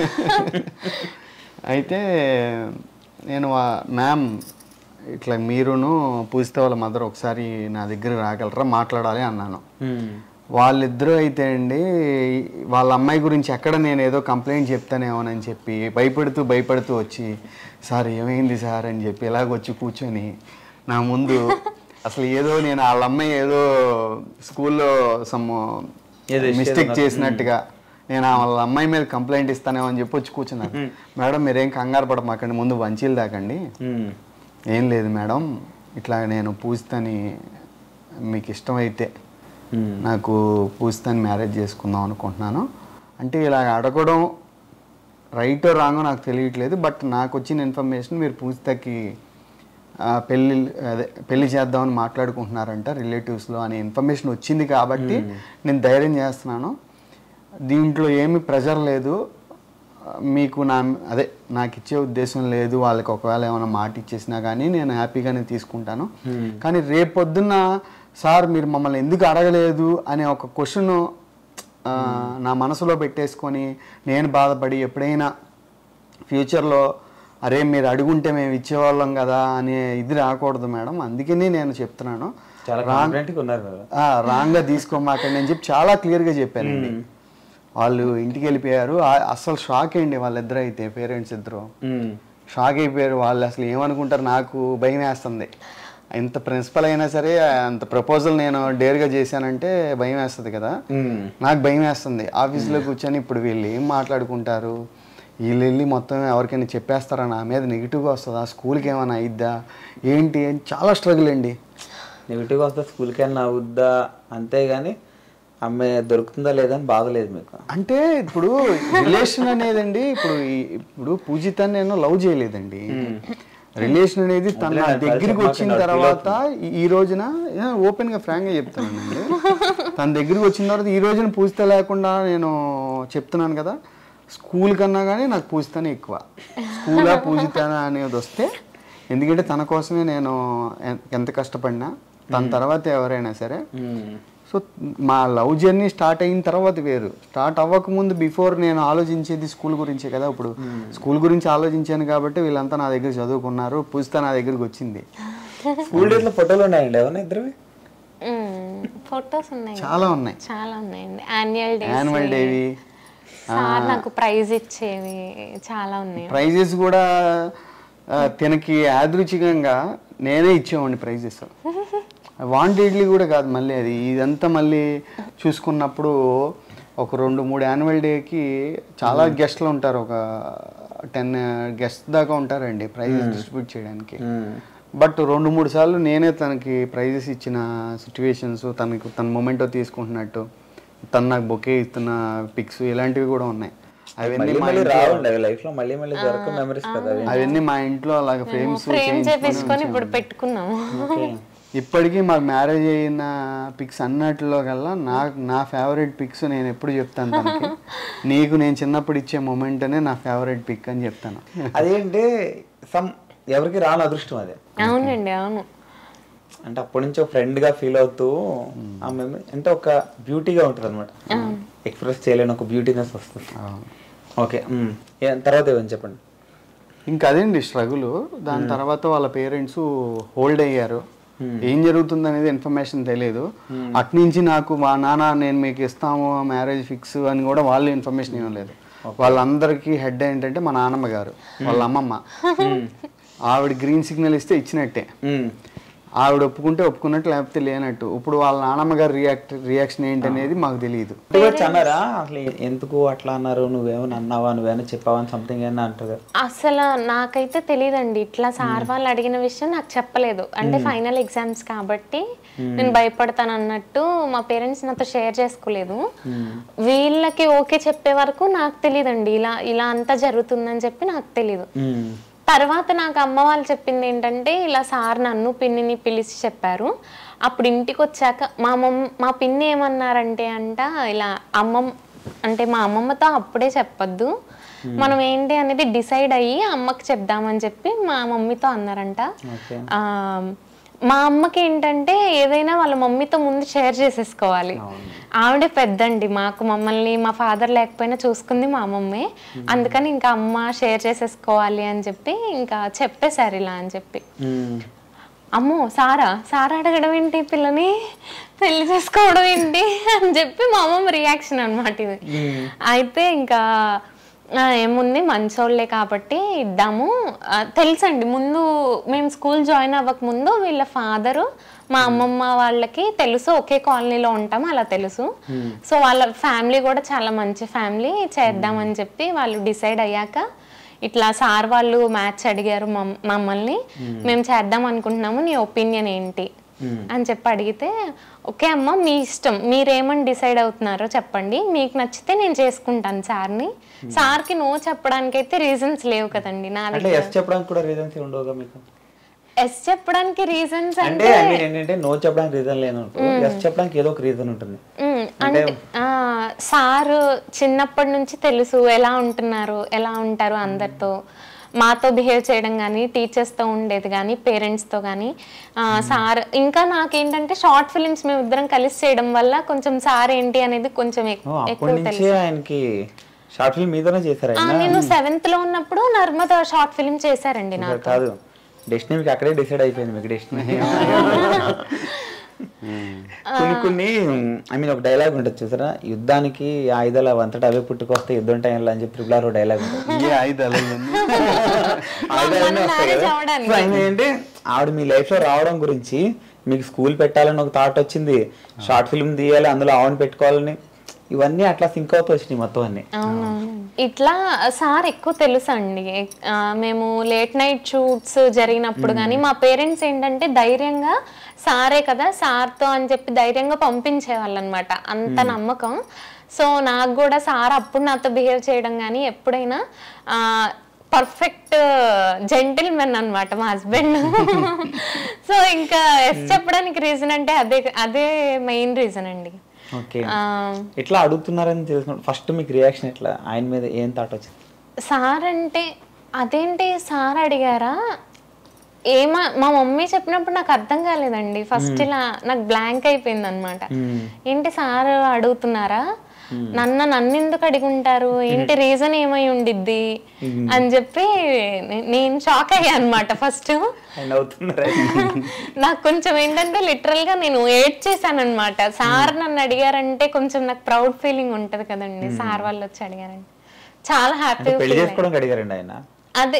అయితే నేను మ్యామ్ ఇట్లా మీరును పూజిత వాళ్ళ మదర్ ఒకసారి నా దగ్గర రాగలరా మాట్లాడాలి అన్నాను ఉమ్. వాళ్ళిద్దరూ అయితే అండి వాళ్ళ అమ్మాయి గురించి ఎక్కడ నేను ఏదో కంప్లైంట్ చెప్తానేమోనని చెప్పి భయపడుతూ భయపడుతూ వచ్చి సార్ ఏమైంది సార్ అని చెప్పి ఇలాగ వచ్చి కూర్చొని నా ముందు అసలు ఏదో నేను వాళ్ళ అమ్మాయి ఏదో స్కూల్లో సమ్ ఏదో issue మిస్టేక్ ఏదో చేసినట్టుగా నేను ఆ వాళ్ళ అమ్మాయి మీద కంప్లైంట్ ఇస్తానేమో అని చెప్పి వచ్చి కూర్చున్నాను మేడం మీరేం కంగారు పడమాకండి ముందు వంచీలు దాకండి ఉమ్. ఏం లేదు మేడం ఇట్లా నేను పూజితని మీకు ఇష్టమైతే ఉమ్. నాకు పూజితని మ్యారేజ్ చేసుకుందాం అనుకుంటున్నాను అంటే ఇలా అడగడం రైట్ రాంగో నాకు తెలియట్లేదు బట్ నాకు వచ్చిన ఇన్ఫర్మేషన్ మీరు పూజితకి ఆ, పెళ్ళి అదే పెళ్లి చేద్దామని మాట్లాడుకుంటున్నారంట రిలేటివ్స్లో అనే ఇన్ఫర్మేషన్ వచ్చింది కాబట్టి నేను ధైర్యం చేస్తున్నాను దీంట్లో ఏమి ప్రెజర్ లేదు ఆ, మీకు నా అదే నాకు ఇచ్చే ఉద్దేశం లేదు వాళ్ళకి ఒకవేళ ఏమైనా మాట ఇచ్చేసినా కానీ నేను హ్యాపీగానే తీసుకుంటాను కానీ రేపొద్దున్న సార్ మీరు మమ్మల్ని ఎందుకు అడగలేదు అనే ఒక క్వశ్చన్ నా మనసులో పెట్టేసుకొని నేను బాధపడి ఎప్పుడైనా ఫ్యూచర్లో అరే మీరు అడుగుంటే మేము ఇచ్చేవాళ్ళం కదా అనే ఇది రాకూడదు మేడం అందుకని నేను చెప్తున్నాను చాలా కాన్ఫిడెంట్గా ఉన్నారు కదా ఆ, రాంగ్గా తీసుకోమాకండి అని చెప్పి చాలా క్లియర్గా చెప్పానండి వాళ్ళు ఇంటికి వెళ్ళిపోయారు ఆ- అస్సలు షాక్ అయ్యండి వాళ్ళిద్దరు అయితే పేరెంట్స్ ఇద్దరు ఉమ్. షాక్ అయిపోయారు వాళ్ళు అసలు ఏమనుకుంటారు నాకు భయం వేస్తుంది ఇంత ప్రిన్సిపల్ అయినా సరే అంత ప్రపోజల్ నేను డేర్గా చేశానంటే భయం వేస్తుంది కదా ఉమ్. నాకు భయం వేస్తుంది ఆఫీస్లో కూర్చొని ఇప్పుడు వీళ్ళు ఏం మాట్లాడుకుంటారు వీళ్ళు వెళ్ళి మొత్తం ఎవరికైనా చెప్పేస్తారా నా మీద నెగిటివ్గా వస్తుందా స్కూల్కి ఏమైనా అయిద్దా ఏంటి అని చాలా స్ట్రగుల్ అండి నెగిటివ్గా వస్తే స్కూల్కి వెళ్ళినా అవుద్దా అంతేగాని ఆమె దొరుకుతుందా లేదా అని బాధ లేదు మీకు అంటే ఇప్పుడు రిలేషన్ అనేదండి ఇప్పుడు ఈ- ఇప్పుడు పూజిత నేను లవ్ చేయలేదండి రిలేషన్ అనేది తన నా వదిలేనండి, దగ్గరికి మాకు వచ్చిన నాకు feel తర్వాత ఈ- ఈ రోజున ఓపెన్ గా ఫ్రాంక్ గా చెప్తానండి తన దగ్గరికి వచ్చిన తర్వాత ఈ రోజున పూజిత లేకుండా నేను చెప్తున్నాను కదా స్కూల్ కన్నా కానీ నాకు పూజితనే ఎక్కువ స్కూలా పూజిత అనేది వస్తే ఎందుకంటే తన కోసమే నేను ఎన్- ఎంత కష్టపడినా తన తర్వాత ఎవరైనా సరే సో మా లవ్ జర్నీ స్టార్ట్ అయిన తర్వాత వేరు స్టార్ట్ అవ్వక ముందు బిఫోర్ నేను ఆలోచించేది స్కూల్ గురించే కదా ఇప్పుడు స్కూల్ గురించి ఆలోచించాను కాబట్టి వీళ్ళంతా నా దగ్గర చదువుకున్నారు పూజిత నా దగ్గరికి వచ్చింది స్కూల్ డేస్ లో ఫోటోలు ఉన్నాయండి ఎవరైనా ఇద్దరు ఫొటోస్ ఉన్నాయి చాలా ఉన్నాయి చాలా ఉన్నాయండి యాన్యువల్ డే యాన్యువల్ డేవి సార్ నాకు ప్రైజ్ ఇచ్చేవి చాలా ఉన్నాయి ప్రైజెస్ కూడా ఆ, తనకి యాదృచ్ఛికంగా నేనే ఇచ్చేవాడిని ప్రైజెస్ వాంటెడ్లీ కూడా కాదు మళ్ళీ అది ఇదంతా మళ్ళీ చూసుకున్నప్పుడు ఒక రెండు మూడు యాన్యువల్ డేకి చాలా గెస్ట్లు ఉంటారు ఒక టెన్ గెస్ట్ దాకా ఉంటారండి ప్రైజెస్ డిస్ట్రిబ్యూట్ చేయడానికి బట్ రెండు మూడు సార్లు నేనే తనకి ప్రైజెస్ ఇచ్చిన సిచ్యువేషన్స్ తనకి తన మొమెంటో తీసుకుంటున్నట్టు తను నాకు బొకే ఇస్తున్న పిక్స్ ఇలాంటివి కూడా ఉన్నాయి అవన్నీ మళ్ళీ మా మళ్ళీ ఇంట్లో- రావండి అవి లైఫ్ లో మళ్ళీ మళ్ళీ దొరక మెమరీస్ కదా అవి అవన్నీ మా ఇంట్లో అలాగ ఫ్రేమ్స్ ఫ్రేమ్ చేపించుకొని ఇప్పుడు పెట్టుకున్నాము ఓకే ఇప్పటికీ మాకు మ్యారేజ్ అయిన పిక్స్ అన్నట్లో కల్లా నా నా ఫేవరెట్ పిక్స్ నేను ఎప్పుడు చెప్తాను తనకి నీకు నేను చిన్నప్పుడు ఇచ్చే మూమెంట్ అనే నా ఫేవరెట్ పిక్ అని చెప్తాను అదేంటి సమ్ ఎవరికి రాని అదృష్టం అదే అవునండి అవును అంటే అప్పటి నుంచి ఒక ఫ్రెండ్ గా ఫీల్ అవుతూ ఆ మెమరీ అంటే ఒక బ్యూటీగా ఉంటుంది అనమాట ఎక్స్ప్రెస్ చేయలేని ఒక బ్యూటీనెస్ వస్తుంది ఓకే మ్. ఏ- తర్వాత ఏమని చెప్పండి ఇంకా అదేండి స్ట్రగుల్ దాని తర్వాత వాళ్ళ పేరెంట్స్ హోల్డ్ అయ్యారు ఏం జరుగుతుంది అనేది ఇన్ఫర్మేషన్ తెలియదు అట్నుంచి నాకు మా నాన్న నేను మీకు ఇస్తాము మ్యారేజ్ ఫిక్స్ అని కూడా వాళ్ళు ఇన్ఫర్మేషన్ ఇవ్వలేదు వాళ్ళందరికీ హెడ్ ఏంటంటే మా నాన్నమ్మ గారు వాళ్ళ అమ్మమ్మ ఆవిడ గ్రీన్ సిగ్నల్ ఇస్తే ఇచ్చినట్టే మ్. ఆవిడ ఒప్పుకుంటే ఒప్పుకున్నట్టు లేకపోతే లేనట్టు ఇప్పుడు వాళ్ళ నాన్నమ్మ గారి రియాక్ట్ రియాక్షన్ ఏంటనేది మాకు తెలియదు అంటే వచ్చి అన్నారా అసలు ఎందుకు అట్లా అన్నారు నువ్వేమో అన్నావా నువ్వేమో చెప్పావా అని సంథింగ్ ఏమన్నా అంటారు అసలు నాకైతే తెలియదండి ఇట్లా సార్ వాళ్ళు అడిగిన విషయం నాకు చెప్పలేదు అంటే ఫైనల్ ఎగ్జామ్స్ కాబట్టి నేను భయపడతాను అన్నట్టు మా పేరెంట్స్ నాతో షేర్ చేసుకోలేదు వీళ్ళకి ఓకే చెప్పే వరకు నాకు తెలియదండి ఇలా ఇలా అంతా జరుగుతుందని చెప్పి నాకు తెలియదు మ్. తర్వాత నాకు అమ్మ వాళ్ళు చెప్పింది ఏంటంటే ఇలా సార్ నన్ను పిన్నిని పిలిచి చెప్పారు అప్పుడు ఇంటికి వచ్చాక మా మమ్ మా పిన్ని ఏమన్నారంటే అంట ఇలా అమ్మమ్మ అంటే మా అమ్మమ్మతో అప్పుడే చెప్పొద్దు మనం ఏంటి అనేది డిసైడ్ అయ్యి అమ్మకి చెప్దామని చెప్పి మా మమ్మీతో అన్నారంట ఓకే ఆ, మా అమ్మకి ఏంటంటే ఏదైనా వాళ్ళ మమ్మీతో ముందు షేర్ చేసేసుకోవాలి ఆవిడే పెద్దండి మాకు మమ్మల్ని మా ఫాదర్ లేకపోయినా చూసుకుంది మా అమ్మమ్మే అందుకని ఇంకా అమ్మ షేర్ చేసేసుకోవాలి అని చెప్పి ఇంకా చెప్పేశారు ఇలా అని చెప్పి మ్. అమ్మో సారా సారా అడగడం ఏంటి పిల్లని పెళ్లి చేసుకోవడం ఏంటి అని చెప్పి మా అమ్మమ్మ రియాక్షన్ అనమాట ఇది అయితే ఇంకా ఆ, ఏముంది మంచోళ్ళే కాబట్టి ఇద్దాము ఆ, తెలుసండి ముందు మేము స్కూల్ జాయిన్ అవ్వక ముందు వీళ్ళ ఫాదరు మా అమ్మమ్మ వాళ్ళకి తెలుసు ఒకే కాలనీలో ఉంటాం అలా తెలుసు సో వాళ్ళ ఫ్యామిలీ కూడా చాలా మంచి ఫ్యామిలీ చేద్దామని చెప్పి వాళ్ళు డిసైడ్ అయ్యాక ఇట్లా సార్ వాళ్ళు మ్యాచ్ అడిగారు మమ్- మమ్మల్ని మేము చేద్దాం అనుకుంటున్నాము నీ ఒపీనియన్ ఏంటి అని చెప్పి అడిగితే ఓకే అమ్మ మీ ఇష్టం మీరేమని డిసైడ్ అవుతున్నారో చెప్పండి మీకు నచ్చితే నేను చేసుకుంటాను సార్ని సార్కి నో చెప్పడానికి అయితే రీజన్స్ లేవు కదండి నా అంటే దగ్గర ఎస్ చెప్పడానికి కూడా రీజన్స్ ఉండవుగా మీకు ఎస్ చెప్పడానికి రీజన్స్ అంటే ఐ మీన్ ఏంటంటే నో చెప్పడానికి రీజన్ లేను ఎస్ చెప్పడానికి ఏదో ఒక రీజన్ ఉంటుంది మ్మ్. అంటే ఆ, సారు చిన్నప్పటి నుంచి తెలుసు ఎలా ఉంటున్నారు ఎలా ఉంటారు అందరితో మాతో బిహేవ్ చేయడం కానీ టీచర్స్తో ఉండేది కానీ పేరెంట్స్తో కానీ సార్ ఇంకా నాకేంటంటే షార్ట్ ఫిలిమ్స్ మేము ఇద్దరం కలిసి చేయడం వల్ల కొంచెం సార్ ఏంటి అనేది కొంచెం ఎక్- ఓ, ఎక్కువ అప్పటి నుంచి ఆయనకి షార్ట్ ఫిల్మ్ మీదనే చేశారు ఆ, ఆయన నేను సెవెంత్ లో ఉన్నప్పుడు నర్మద షార్ట్ ఫిల్మ్ చేశారండి నాకు కాదు డెస్టినీ మీకు అక్కడే డిసైడ్ అయిపోయింది మీకు డెస్టినీ కొన్ని కొన్ని ఐ మీన్ ఒక డైలాగ్ ఉంటుంది చూసారా యుద్ధానికి ఆయుధాలు అవంతటా అవే పుట్టుకొస్తే యుద్ధం టైంలో అని చెప్పి ట్రిపుల్ ఆర్ డైలాగ్ ఉంటుంది ఏ ఆయుధాలు ఇవన్నీ ఆయుధాలన్నీ వస్తాయి marriage కదా. అవ్వడానికి. సో ఆయన ఏంటి ఆవిడ మీ లైఫ్ లో రావడం గురించి మీకు స్కూల్ పెట్టాలని ఒక థాట్ వచ్చింది షార్ట్ ఫిల్మ్ తీయాలి అందులో ఆవిడ పెట్టుకోవాలని ఇవన్నీ అట్లా సింక్ అవుతూ వచ్చినాయి మొత్తం అన్ని అవునవును ఇట్లా సార్ ఎక్కువ తెలుసు అండి ఆ, మేము లేట్ నైట్ షూట్స్ జరిగినప్పుడు కానీ మా పేరెంట్స్ ఏంటంటే ధైర్యంగా సారే కదా సార్తో అని చెప్పి ధైర్యంగా పంపించేవాళ్ళు అనమాట అంత నమ్మకం సో నాకు కూడా సార్ అప్పుడు నాతో బిహేవ్ చేయడం కానీ ఎప్పుడైనా పర్ఫెక్ట్ జెంటిల్ మెన్ అనమాట మా హస్బెండ్ సో ఇంకా ఎస్ చెప్పడానికి రీజన్ అంటే అదే అదే మెయిన్ రీజన్ అండి ఓకే ఆ, ఎట్లా అడుగుతున్నారని తెలిసినప్పుడు ఫస్ట్ మీకు రియాక్షన్ ఎట్లా ఆయన మీద ఏం థాట్ వచ్చింది సార్ అంటే అదేంటి సార్ అడిగారా ఏమా మా మమ్మీ చెప్పినప్పుడు నాకు అర్థం కాలేదండి ఫస్ట్ ఇలా నాకు బ్లాంక్ అయిపోయింది అనమాట ఏంటి సార్ అడుగుతున్నారా నన్ను నన్ను ఎందుకు అడుగుంటారు ఏంటి రీజన్ ఏమై ఉండిద్ది అని చెప్పి నే- నేను షాక్ అయ్యా అనమాట ఫస్ట్ ఆయన అవుతున్నారా నాకు కొంచెం ఏంటంటే లిటరల్ గా నేను ఏడ్ చేశాను అనమాట సార్ నన్ను అడిగారంటే కొంచెం నాకు ప్రౌడ్ ఫీలింగ్ ఉంటది కదండి సార్ వాళ్ళు వచ్చి అడిగారంటే చాలా అంటే హ్యాపీ పెళ్లి చేసుకోవడానికి అడిగారండి ఆయన అదే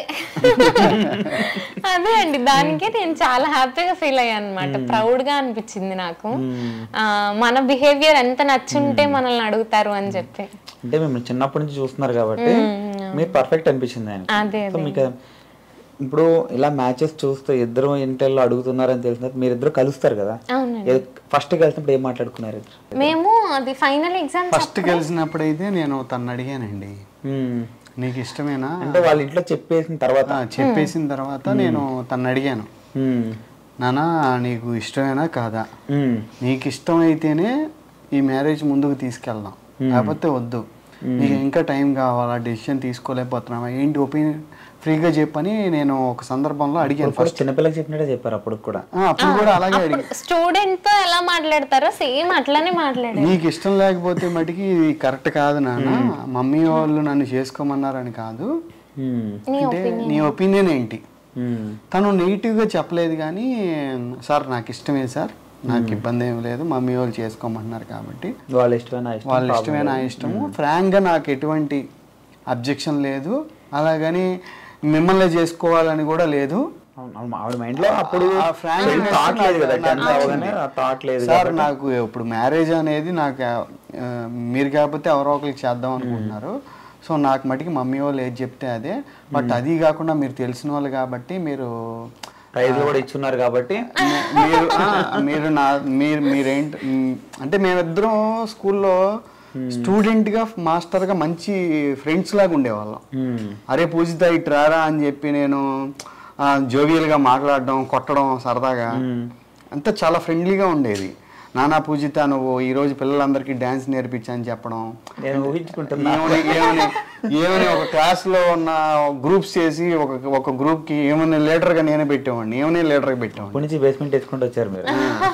అదే అండి దానికే నేను చాలా హ్యాపీగా ఫీల్ అయ్యాను అనమాట ప్రౌడ్ గా అనిపించింది నాకు ఆ, మన బిహేవియర్ ఎంత నచ్చుంటే మనల్ని అడుగుతారు అని చెప్పి అంటే మిమ్మల్ని చిన్నప్పటి నుంచి చూస్తున్నారు కాబట్టి మీరు పర్ఫెక్ట్ అనిపించింది ఆయన అదే సో మీకు ఇప్పుడు ఇలా మ్యాచెస్ చూస్తూ ఇద్దరు ఇంటర్లో అడుగుతున్నారని తెలిసిన మీరిద్దరు కలుస్తారు కదా అవునండి ఫస్ట్ కలిసినప్పుడు ఏం మాట్లాడుకున్నారు ఇద్దరు? మేము అది ఫైనల్ ఎగ్జామ్ ఫస్ట్ కలిసినప్పుడైతే నేను తను అడిగానండి మ్మ్. నీకు ఇష్టమేనా అంటే వాళ్ళ ఇంట్లో చెప్పేసిన తర్వాత ఆ, చెప్పేసిన తర్వాత నేను తను అడిగాను మ్మ్. నానా నీకు ఇష్టమేనా కాదా మ్మ్. నీకు ఇష్టమైతేనే ఈ మ్యారేజ్ ముందుకు తీసుకెళ్దాం లేకపోతే వద్దు నీకు ఇంకా టైం కావాలా డెసిషన్ తీసుకోలేకపోతున్నావా ఏంటి ఒపీనియన్ ఫ్రీగా చెప్పని నేను ఒక సందర్భంలో అడిగాను కూడా చిన్నపిల్లకి చెప్పినట్టే చెప్పారు అప్పుడు కూడా ఆ, అప్పుడు కూడా అలాగే అడిగాను స్టూడెంట్ తో ఎలా మాట్లాడతారో సేమ్ అట్లానే మాట్లాడారు నీకు ఇష్టం లేకపోతే మటుకి ఇది కరెక్ట్ కాదు నాన్న మమ్మీ వాళ్ళు నన్ను చేసుకోమన్నారని కాదు మ్మ్. అంటే నీ ఒపీనియన్ ఏంటి మ్మ్. తను నెగిటివ్గా చెప్పలేదు కానీ సార్ నాకు ఇష్టమే సార్ నాకు ఇబ్బంది ఏం లేదు మమ్మీ వాళ్ళు చేసుకోమంటున్నారు కాబట్టి వాళ్ళ ఇష్టమైన ఇష్టం వాళ్ళ ఇష్టమే నా ఇష్టము ఫ్రాంక్గా నాకు ఎటువంటి అబ్జెక్షన్ లేదు అలాగని మిమ్మల్ని చేసుకోవాలని కూడా లేదు అవును, అవును, ఆవిడ మైండ్ లో అప్పుడు ఆ frank పెళ్లి thought లేదు కదా నాకు టెన్త్ అవగానే ఆ థాట్ లేదు సార్ నాకు ఇప్పుడు మ్యారేజ్ అనేది నాకు ఆ, మీరు కాకపోతే ఎవరో ఒకరికి చేద్దాం అనుకుంటున్నారు సో నాకు మటుకి మమ్మీ వాళ్ళు ఏది చెప్తే అదే బట్ అది కాకుండా మీరు తెలిసిన వాళ్ళు కాబట్టి మీరు ప్రైజ్లు కూడా ఇచ్చున్నారు కాబట్టి మీరు ఆ, మీరు నా మీరు మీరేంటి మ్, అంటే మేమిద్దరం స్కూల్లో స్టూడెంట్ గా మాస్టర్ గా మంచి ఫ్రెండ్స్ లాగా ఉండేవాళ్ళం మ్మ్. అరే పూజిత ఇటు రారా అని చెప్పి నేను ఆ, jovial గా మాట్లాడడం కొట్టడం సరదాగా అంతా చాలా ఫ్రెండ్లీగా ఉండేది నానా పూజిత నువ్వు ఈ రోజు పిల్లలందరికీ డ్యాన్స్ నేర్పించని చెప్పడం నేను ఊహించుకుంటున్నా ఏమని ఏమని ఏమని ఒక క్లాస్ లో ఉన్న గ్రూప్స్ చేసి ఒక ఒక గ్రూప్ కి ఏమని లీడర్ గా నేనే పెట్టేవాడిని ఏమని లీడర్ గా పెట్టేవాడిని అప్పటి నుంచి బేస్మెంట్ వేసుకుంటూ వచ్చారు మీరు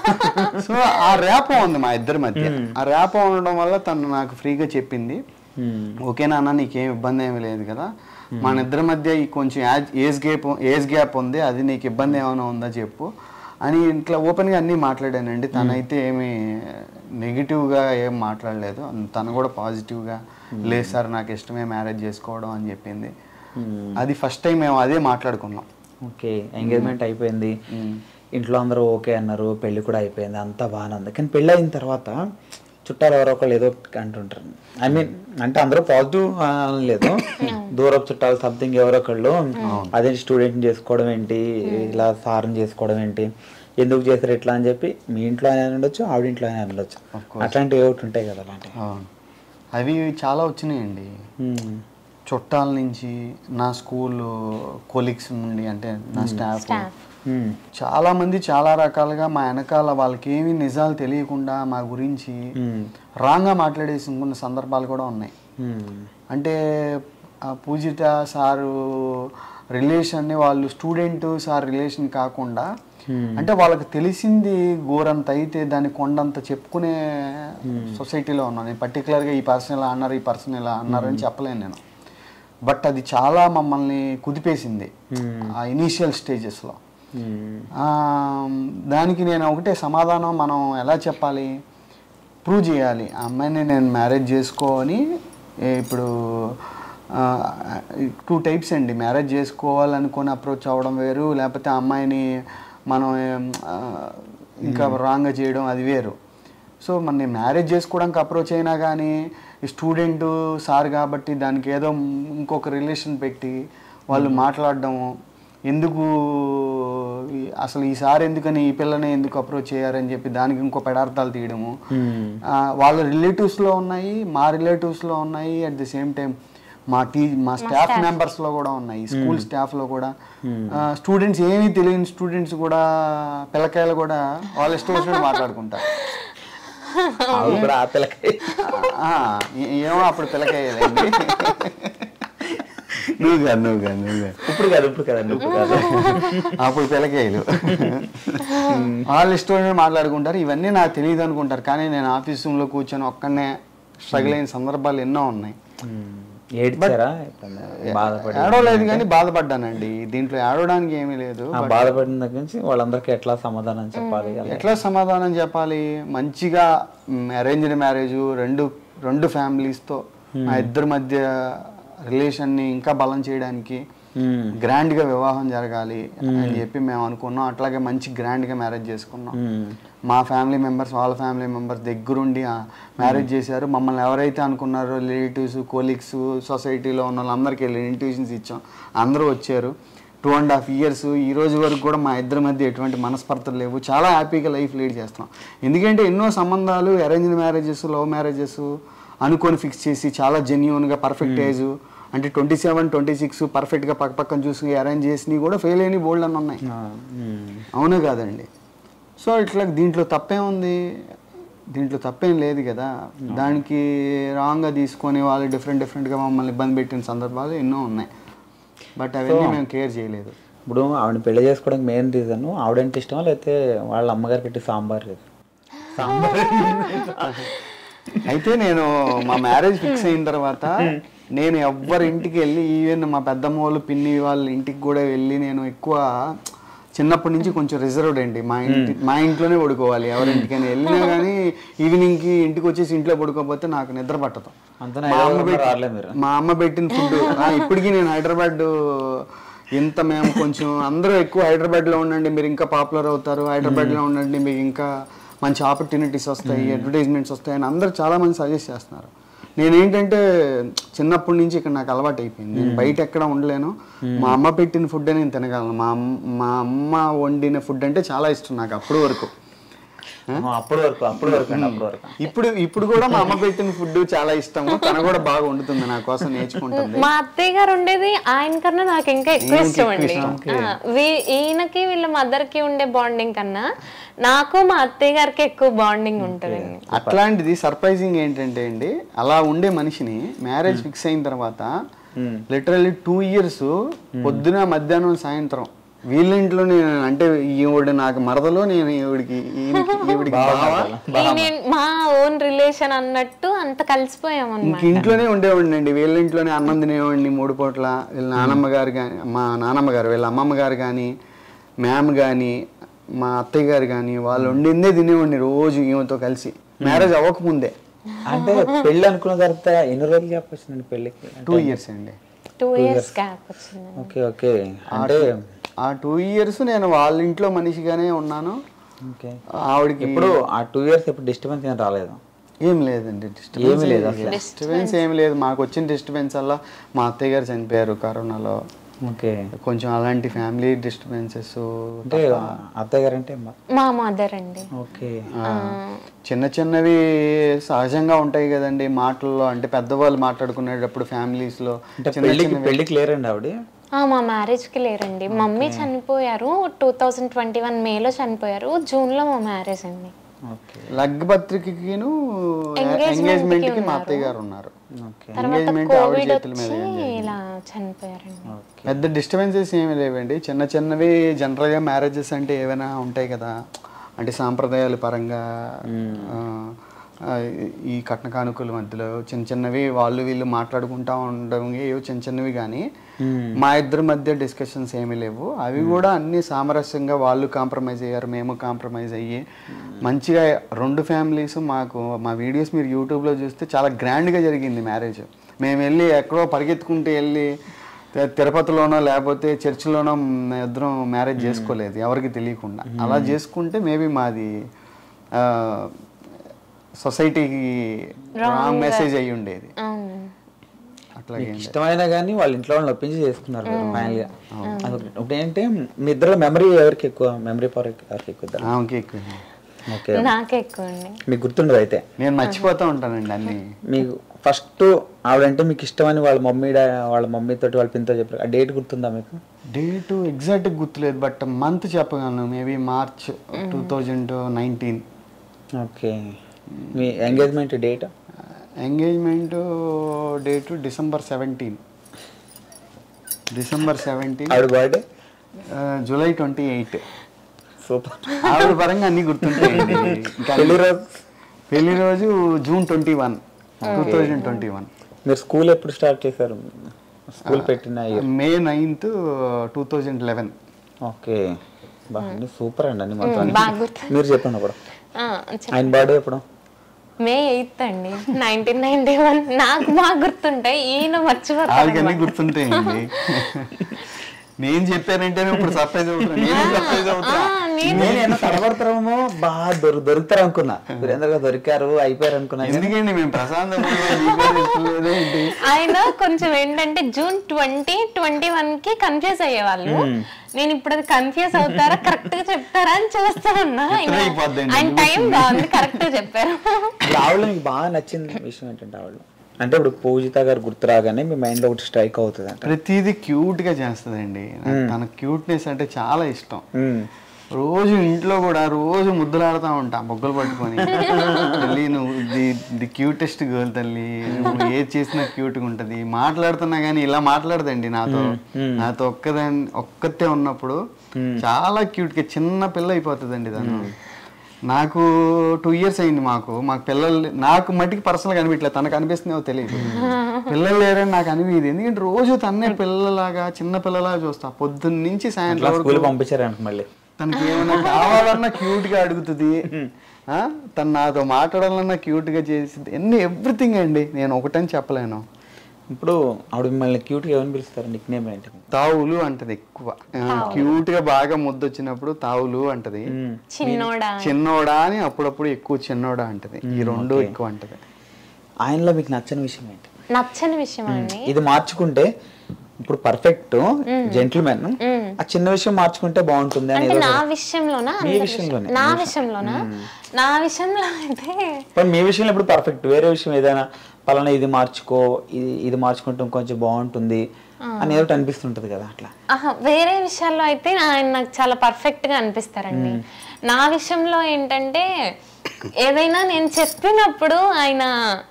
సో ఆ ర్యాపో ఉంది మా ఇద్దరి మధ్య ఆ ర్యాపో ఉండడం వల్ల తను నాకు ఫ్రీగా చెప్పింది మ్మ్. ఓకే నాన్న నీకేం ఇబ్బంది ఏమీ లేదు కదా మన ఇద్దరి మధ్య ఈ కొంచెం యాజ్- ఏజ్ గ్యాప్ ఏజ్ గ్యాప్ ఉంది అది నీకు ఇబ్బంది ఏమైనా ఉందా చెప్పు అని ఇట్లా ఓపెన్గా అన్నీ మాట్లాడానండి తనైతే ఏమి నెగిటివ్గా ఏం మాట్లాడలేదు తను కూడా పాజిటివ్గా లేదు సార్ నాకు ఇష్టమే మ్యారేజ్ చేసుకోవడం అని చెప్పింది అది ఫస్ట్ టైం మేము అదే మాట్లాడుకున్నాం ఓకే ఎంగేజ్మెంట్ అయిపోయింది ఇంట్లో అందరూ ఓకే అన్నారు పెళ్లి కూడా అయిపోయింది అంతా బాగానే ఉంది కానీ పెళ్ళి అయిన తర్వాత చుట్టాలు ఎవరో ఒకళ్ళు ఏదో ఒకటి అంటుంటారు ఐ మీన్ అంటే అందరూ పాజిటివ్ లేదు దూరపు చుట్టాలు సంథింగ్ ఎవరో ఒకళ్ళు అదే స్టూడెంట్ చేసుకోవడం ఏంటి ఇలా సారం చేసుకోవడం ఏంటి ఎందుకు చేస్తారు ఇట్లా అని చెప్పి మీ ఇంట్లో అయినా ఉండొచ్చు ఆవిడ ఇంట్లో అయినా ఉండొచ్చు అట్లాంటివి ఒకటి ఉంటాయి కదా అలాంటివి అవును అవి చాలా వచ్చినాయండి మ్మ్. చుట్టాల నుంచి నా స్కూల్ కొలీగ్స్ నుండి అంటే నా స్టాఫ్ మ్మ్. చాలా మంది చాలా రకాలుగా మా వెనకాల వాళ్ళకి ఏమీ నిజాలు తెలియకుండా మా గురించి మ్మ్. రాంగ్గా మాట్లాడేసిన కొన్ని సందర్భాలు కూడా ఉన్నాయి మ్మ్. అంటే ఆ పూజిత సారు రిలేషన్ని వాళ్ళు స్టూడెంట్ సార్ రిలేషన్ కాకుండా అంటే వాళ్ళకి తెలిసింది గోరంత అయితే దాన్ని కొండంత చెప్పుకునే సొసైటీలో ఉన్నాను నేను పర్టికులర్గా ఈ పర్సన్ ఇలా అన్నారు ఈ పర్సన్ ఇలా అన్నారు అని చెప్పలేను నేను బట్ అది చాలా మమ్మల్ని కుదిపేసింది ఆ ఇనీషియల్ స్టేజెస్లో మ్మ్. ఆ, దానికి నేను ఒకటే సమాధానం మనం ఎలా చెప్పాలి ప్రూవ్ చేయాలి ఆ అమ్మాయిని నేను మ్యారేజ్ చేసుకోని ఏ ఇప్పుడు టూ టైప్స్ అండి మ్యారేజ్ చేసుకోవాలనుకొని అప్రోచ్ అవ్వడం వేరు లేకపోతే ఆ అమ్మాయిని మనం ఏం, ఆ, ఇంకా రాంగ్గా చేయడం అది వేరు సో మన నేను మ్యారేజ్ చేసుకోవడానికి అప్రోచ్ అయినా కానీ ఈ స్టూడెంట్ సార్ కాబట్టి దానికి ఏదో ఇంకొక రిలేషన్ పెట్టి వాళ్ళు మాట్లాడడము ఎందుకు ఈ- అసలు ఈ సార్ ఎందుకని ఈ పిల్లని ఎందుకు అప్రోచ్ చేయారని చెప్పి దానికి ఇంకో పెడార్థాలు తీయడము ఆ, వాళ్ళ రిలేటివ్స్లో ఉన్నాయి మా రిలేటివ్స్లో ఉన్నాయి అట్ ది సేమ్ టైం మా టీ మా స్టాఫ్ మెంబర్స్లో కూడా ఉన్నాయి స్కూల్ స్టాఫ్లో కూడా స్టూడెంట్స్ ఏమీ తెలియని స్టూడెంట్స్ కూడా పిల్లకాయలు కూడా వాళ్ళ ఇష్టం వచ్చినట్టు మాట్లాడుకుంటారు ఆవిడ కూడా ఆ పిల్లకి ఆ, ఏ- ఏమో అప్పుడు పిల్లకాయలేండి నువ్వు కాదు నువ్వు కాదు నువ్వు కాదు ఇప్పుడు కాదు ఇప్పుడు కదండి ఇప్పుడు కాదు అప్పుడు పిల్లకాయలు వాళ్ళు ఇష్టం వచ్చినట్టు మాట్లాడుకుంటారు ఇవన్నీ నాకు తెలియదు అనుకుంటారు కానీ నేను ఆఫీస్ రూమ్లో కూర్చొని ఒక్కనే స్ట్రగుల్ అయిన సందర్భాలు ఎన్నో ఉన్నాయి ఏడ్చారా ఎప్పుడన్నా? బాధపడి ఏడవలేదు కానీ బాధపడ్డానండి దీంట్లో ఏడవడానికి ఏమీ లేదు ఆ బాధపడిన దగ్గర నుంచి వాళ్ళందరికీ ఎట్లా సమాధానం చెప్పాలి అలా. ఎట్లా సమాధానం చెప్పాలి మంచిగా అరేంజ్డ్ మ్యారేజ్ రెండు రెండు ఫ్యామిలీస్తో మా ఇద్దరి మధ్య రిలేషన్ని ఇంకా బలం చేయడానికి మ్మ్. grand గా వివాహం జరగాలి అని చెప్పి మేము అనుకున్నాం అట్లాగే మంచి grand గా మ్యారేజ్ చేసుకున్నాం మ్మ్. మా ఫ్యామిలీ మెంబర్స్ వాళ్ళ ఫ్యామిలీ మెంబర్స్ దగ్గరుండి మ్యారేజ్ చేశారు మమ్మల్ని ఎవరైతే అనుకున్నారో రిలేటివ్స్ కోలీగ్స్ సొసైటీలో ఉన్న వాళ్ళందరికీ వెళ్ళి ఇన్విటేషన్స్ ఇచ్చాం అందరూ వచ్చారు టూ అండ్ హాఫ్ ఇయర్స్ ఈ రోజు వరకు కూడా మా ఇద్దరి మధ్య ఎటువంటి మనస్పర్ధలు లేవు చాలా హ్యాపీగా లైఫ్ లీడ్ చేస్తాం ఎందుకంటే ఎన్నో సంబంధాలు అరేంజ్డ్ మ్యారేజెస్ లవ్ మ్యారేజెస్ అనుకొని ఫిక్స్ చేసి చాలా జెన్యున్గా పర్ఫెక్ట్ ఏజ్ అంటే ట్వంటీ సెవెన్ ట్వంటీ సిక్స్ పర్ఫెక్ట్గా పక్క పక్కన చూసి అరేంజ్ చేసినవి కూడా ఫెయిల్ అయిన బోల్డ్ అని ఉన్నాయి ఆ, మ్మ్. అవును కాదండి సో ఇట్లా దీంట్లో తప్పేముంది దీంట్లో తప్పేం లేదు కదా దానికి రాంగ్గా తీసుకొని వాళ్ళు డిఫరెంట్ డిఫరెంట్గా మమ్మల్ని ఇబ్బంది పెట్టిన సందర్భాలు ఎన్నో ఉన్నాయి బట్ అవన్నీ మేము కేర్ చేయలేదు ఇప్పుడు ఆవిడ పెళ్లి చేసుకోవడానికి మెయిన్ రీజన్ ఆవిడంటే ఇష్టమా లేకపోతే వాళ్ళ అమ్మగారికి పెట్టి సాంబార్ లేదు సాంబార్ అయితే నేను మా మ్యారేజ్ ఫిక్స్ అయిన తర్వాత నేను ఎవ్వరి ఇంటికి వెళ్ళి ఈవెన్ మా పెద్దమ్మ వాళ్ళు పిన్ని వాళ్ళ ఇంటికి కూడా వెళ్ళి నేను ఎక్కువ చిన్నప్పటి నుంచి కొంచెం రిజర్వ్డ్ అండి మా ఇంటి మా ఇంట్లోనే పడుకోవాలి ఎవరింటికైనా వెళ్ళినా కానీ ఈవినింగ్కి ఇంటికి వచ్చేసి ఇంట్లో పడుకోకపోతే నాకు నిద్ర పట్టదు అంత మా అమ్మ పెట్టి- రాలే మీరు మా అమ్మ పెట్టిన ఫుడ్ ఇప్పటికీ నేను హైదరాబాద్ ఇంత మేము కొంచెం అందరూ ఎక్కువ హైదరాబాద్లో ఉండండి మీరు ఇంకా పాపులర్ అవుతారు హైదరాబాద్లో ఉండండి మీకు ఇంకా మంచి ఆపర్చునిటీస్ వస్తాయి అడ్వర్టైజ్మెంట్స్ వస్తాయి అని అందరూ చాలా మంది సజెస్ట్ చేస్తున్నారు నేనేంటంటే చిన్నప్పటి నుంచి ఇక్కడ నాకు అలవాటు అయిపోయింది నేను బయట ఎక్కడ ఉండలేను మా అమ్మ పెట్టిన ఫుడ్ నేను తినగలను మా అమ్మ మా అమ్మ వండిన ఫుడ్ అంటే చాలా ఇష్టం నాకు అప్పుడు వరకు అప్పటి వరకు అప్పటి వరకు అండి అప్పటి వరకు ఇప్పుడు ఇప్పుడు కూడా మా అమ్మ పెట్టిన ఫుడ్ చాలా ఇష్టము తను కూడా బాగా వండుతుంది నా కోసం నేర్చుకుంటుంది మా అత్తయ్య గారు ఉండేది ఆయన కన్నా నాకు ఇంకా ఎక్కువ ఇష్టం అండి ఆ, వీ- ఈయనకి వీళ్ళ మదర్ కి ఉండే బాండింగ్ కన్నా నాకు మా అత్తయ్య గారికి ఎక్కువ బాండింగ్ ఉంటుందండి అట్లాంటిది సర్ప్రైజింగ్ ఏంటంటే అండి అలా ఉండే మనిషిని మ్యారేజ్ ఫిక్స్ అయిన తర్వాత లిటరల్లీ టూ ఇయర్స్ పొద్దున మధ్యాహ్నం సాయంత్రం వీళ్ళ ఇంట్లో నేను అంటే ఈవిడ నాకు మరదలో నేను ఈవిడికి ఈయనకి- ఈవిడికి బావ ఈయన మా ఓన్ రిలేషన్ అన్నట్టు అంత కలిసిపోయాం ఇంక అనమాట ఇంట్లోనే ఉండేవాడిని అండి వీళ్ళ ఇంట్లోనే అన్నం తినేవాడిని మూడు పూట్ల వీళ్ళ నానమ్మ గారు కానీ మా నానమ్మ గారు వీళ్ళ అమ్మమ్మ గారు కానీ మ్యామ్ కానీ మా అత్తయ్య గారు కానీ వాళ్ళు వండిందే తినేవాడిని రోజు ఈమెతో కలిసి మ్యారేజ్ అవ్వకముందే అంటే పెళ్ళి అనుకున్న తర్వాత ఎన్ని రోజులు గ్యాప్ వచ్చిందండి పెళ్ళికి టూ ఇయర్స్ అండి టూ ఇయర్స్ గ్యాప్ వచ్చింది ఓకే ఓకే అంటే ఆ టూ ఇయర్స్ నేను వాళ్ళ ఇంట్లో మనిషిగానే ఉన్నాను ఓకే ఆవిడకి ఇప్పుడు ఆ టూ ఇయర్స్ ఇప్పుడు డిస్టర్బెన్స్ ఏం రాలేదు ఏం లేదండి ఏమీ లేదు అసలు. డిస్టర్బెన్స్ ఏం లేదు మాకు వచ్చిన డిస్టర్బెన్స్ వల్ల మా అత్తయ్య గారు చనిపోయారు కరోనాలో ఓకే కొంచెం అలాంటి ఫ్యామిలీ డిస్టర్బెన్సెస్ అంటే అత్తయ్య గారు అంటే మా మదర్ అండి ఓకే చిన్న చిన్నవి సహజంగా ఉంటాయి కదండి మాటల్లో అంటే పెద్దవాళ్ళు మాట్లాడుకునేటప్పుడు families లో అంటే పెళ్ళికి పెళ్ళికి లేరండి ఆవిడ ఆ, మా మ్యారేజ్ కి లేరండి మమ్మీ చనిపోయారు టూ థౌజండ్ ట్వంటీ వన్ మేలో చనిపోయారు జూన్ లో మా మ్యారేజ్ అండి ఓకే లగ్పత్రికను ఎంగేజ్మెంట్ కి మా అత్తయ్య గారు ఉన్నారు ఓకే తర్వాత ఎంగేజ్మెంట్ ఆవిడ కోవిడ్ చేతుల మీద వచ్చి ఇలా చనిపోయారండి పెద్ద డిస్టర్బెన్సెస్ ఏమీ లేవండి చిన్న చిన్నవి జనరల్గా మ్యారేజెస్ అంటే ఏమైనా ఉంటాయి కదా అంటే సాంప్రదాయాల పరంగా ఆ, ఆ, ఈ కట్న కానుకల మధ్యలో చిన్న చిన్నవి వాళ్ళు వీళ్ళు మాట్లాడుకుంటా ఉండడం ఏవో చిన్న చిన్నవి కానీ మా ఇద్దరి మధ్య డిస్కషన్స్ ఏమీ లేవు అవి కూడా అన్ని సామరస్యంగా వాళ్ళు కాంప్రమైజ్ అయ్యారు మేము కాంప్రమైజ్ అయ్యి మంచిగా రెండు ఫ్యామిలీస్ మాకు మా వీడియోస్ మీరు యూట్యూబ్లో చూస్తే చాలా గ్రాండ్గా జరిగింది మ్యారేజ్ మేము వెళ్ళి ఎక్కడో పరిగెత్తుకుంటూ వెళ్ళి తి- తిరుపతిలోనో లేకపోతే చర్చిలోనో మేము ఇద్దరం మ్యారేజ్ చేసుకోలేదు ఎవరికి తెలియకుండా అలా చేసుకుంటే మేబీ మాది ఆ, సొసైటీకి రాంగ్ మెసేజ్ అయ్యి ఉండేది అవును అట్లాగే ఇష్టమైనా కానీ వాళ్ళ ఇంట్లో వాళ్ళని ఒప్పించి చేసుకున్నారు ఫైనల్ గా అదొకటి. ఇప్పుడు ఏంటంటే మీ ఇద్దరు మెమరీ ఎవరికి ఎక్కువ మెమరీ పవర్ ఎవరికి ఎక్కువ ఇద్దరు ఆమెకి ఎక్కువ ఓకే నాకే ఎక్కువ అండి మీకు గుర్తుండదు అయితే నేను మర్చిపోతూ ఉంటానండి అన్ని మీకు ఫస్ట్ ఆవిడంటే మీకు ఇష్టమని వాళ్ళ మమ్మీ డా- వాళ్ళ మమ్మీ తోటి వాళ్ళ పిన్తో చెప్పారు ఆ డేట్ గుర్తుందా మీకు డేటు ఎగ్జాక్ట్ గుర్తులేదు బట్ మంత్ చెప్పగలను maybe March two thousand nineteen okay మీ engagement date engagement date December seventeen December seventeen ఆవిడ birthday July twenty eight super ఆవిడ పరంగా అన్ని గుర్తుంటాయండి ఇంకా పెళ్లి రోజు పెళ్లి రోజు June twenty one two thousand twenty one మీరు స్కూల్ ఎప్పుడు స్టార్ట్ చేశారు స్కూల్ పెట్టిన year? May ninth two thousand eleven okay బాగుంది సూపర్ అండి అన్ని మొత్తం బాగా గుర్తు మీరు చెప్పండి అప్పుడు ఆ, చెప్- ఆయన బర్త్డే ఎప్పుడు మే ఎయిత్ అండి నైన్టీన్ నైన్టీ వన్ నాకు బాగా గుర్తుంటాయి ఈయన మర్చిపోతారు వాళ్ళకన్నీ గుర్తుంటాయండి నేను చెప్పానంటే ఇప్పుడు సర్ప్రైజ్ అవుతున్నా నేను సర్ప్రైజ్ అవుతున్నా నేను ఏమన్నా తడబడతారేమో బాగా దొరు దొరుకుతారు అనుకున్నా వీరేంద్ర గారు దొరికారు అయిపోయారు అనుకున్నా కానీ ఎందుకండి మేము ప్రశాంతం ఏంటి ఆయన కొంచెం ఏంటంటే జూన్ ట్వంటీ ట్వంటీ వన్ కి కన్ఫ్యూజ్ అయ్యేవాళ్ళు నేను ఇప్పుడు అది కన్ఫ్యూజ్ అవుతారా కరెక్ట్ గా చెప్తారా అని చూస్తా ఉన్నా ఆయన- ఎక్కడ అయిపోద్దండి? ఆయన టైం బాగుంది కరెక్ట్ గా చెప్పారు ఇప్పుడు ఆవిడ మీకు బాగా నచ్చిన విషయం ఏంటంటే ఆవిడ అంటే ఇప్పుడు పూజిత గారు గుర్తు రాగానే మీ మైండ్ లో ఒకటి స్ట్రైక్ అవుతుంది అంట ప్రతిదీ క్యూట్ గా చేస్తుందండి నాకు తన క్యూట్నెస్ అంటే చాలా ఇష్టం మ్మ్. రోజు ఇంట్లో కూడా రోజు ముద్దులాడుతూ ఉంటా బొగ్గలు పట్టుకొని తల్లి నువ్వు ది ది క్యూటెస్ట్ గర్ల్ తల్లి నువ్వు ఏది చేసినా క్యూట్గా ఉంటది మాట్లాడుతున్నా కానీ ఇలా మాట్లాడదండి నాతో నాతో ఒక్కదాన్ని ఒక్కతే ఉన్నప్పుడు చాలా క్యూట్ గా చిన్న పిల్ల అయిపోతుందండి తను నాకు టూ ఇయర్స్ అయింది మాకు మాకు పిల్లలు లే- నాకు మట్టికి పర్సనల్ కనిపించలేదు తనకు అనిపిస్తుందో తెలియదు పిల్లలు లేరని నాకు అనిపించింది ఎందుకంటే రోజు తన్నే పిల్లలాగా చిన్న పిల్లలాగా చూస్తా పొద్దున్న నుంచి సాయంత్రం అట్లా వరకు స్కూల్ పంపించారు అనుకో మళ్ళీ తనకి ఏమైనా కావాలన్నా క్యూట్ గా అడుగుతుంది ఆ? తను నాతో మాట్లాడాలన్నా క్యూట్ గా చేసింది ఎన్ని ఎవ్రీథింగ్ అండి నేను ఒకటని చెప్పలేను ఇప్పుడు ఆవిడ మిమ్మల్ని క్యూట్ గా ఏమని పిలుస్తారు నిక్ నేమ్ ఏంటి తావులు అంటది ఎక్కువ క్యూట్ గా బాగా ముద్దు వచ్చినప్పుడు తావులు అంటది మ్మ్. చిన్నోడా చిన్నోడా అని అప్పుడప్పుడు ఎక్కువ చిన్నోడా అంటది ఈ రెండు ఎక్కువ అంటది ఆయనలో మీకు నచ్చని విషయం ఏంటి నచ్చని విషయం అండి ఇది మార్చుకుంటే ఇప్పుడు పర్ఫెక్ట్ జెంటిల్మెన్ ఆ చిన్న విషయం మార్చుకుంటే బాగుంటుంది అని అంటే ఏదో నా విషయంలోనా మీ అందరి విషయంలోనే, విషయం- నా విషయంలోనా నా విషయంలో అయితే ఇప్పుడు మీ విషయంలో ఇప్పుడు పర్ఫెక్ట్ వేరే విషయం ఏదైనా పలానా ఇది మార్చుకో ఇది ఇది మార్చుకుంటే కొంచెం బాగుంటుంది అని ఏదో అనిపిస్తుంటది కదా అట్లా ఆహా, వేరే విషయాల్లో అయితే ఆయన నాకు చాలా పర్ఫెక్ట్ గా అనిపిస్తారండి నా విషయంలో ఏంటంటే ఏదైనా నేను చెప్పినప్పుడు ఆయన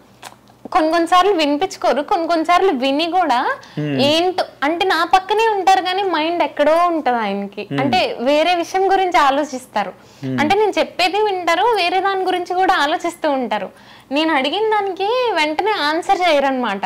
కొన్ని కొన్నిసార్లు వినిపించుకోరు కొన్ని కొన్నిసార్లు విని కూడా ఏంటో అంటే నా పక్కనే ఉంటారు కానీ మైండ్ ఎక్కడో ఉంటది ఆయనకి అంటే వేరే విషయం గురించి ఆలోచిస్తారు అంటే నేను చెప్పేది వింటారు వేరే దాని గురించి కూడా ఆలోచిస్తూ ఉంటారు నేను అడిగిన దానికి వెంటనే ఆన్సర్ చేయరనమాట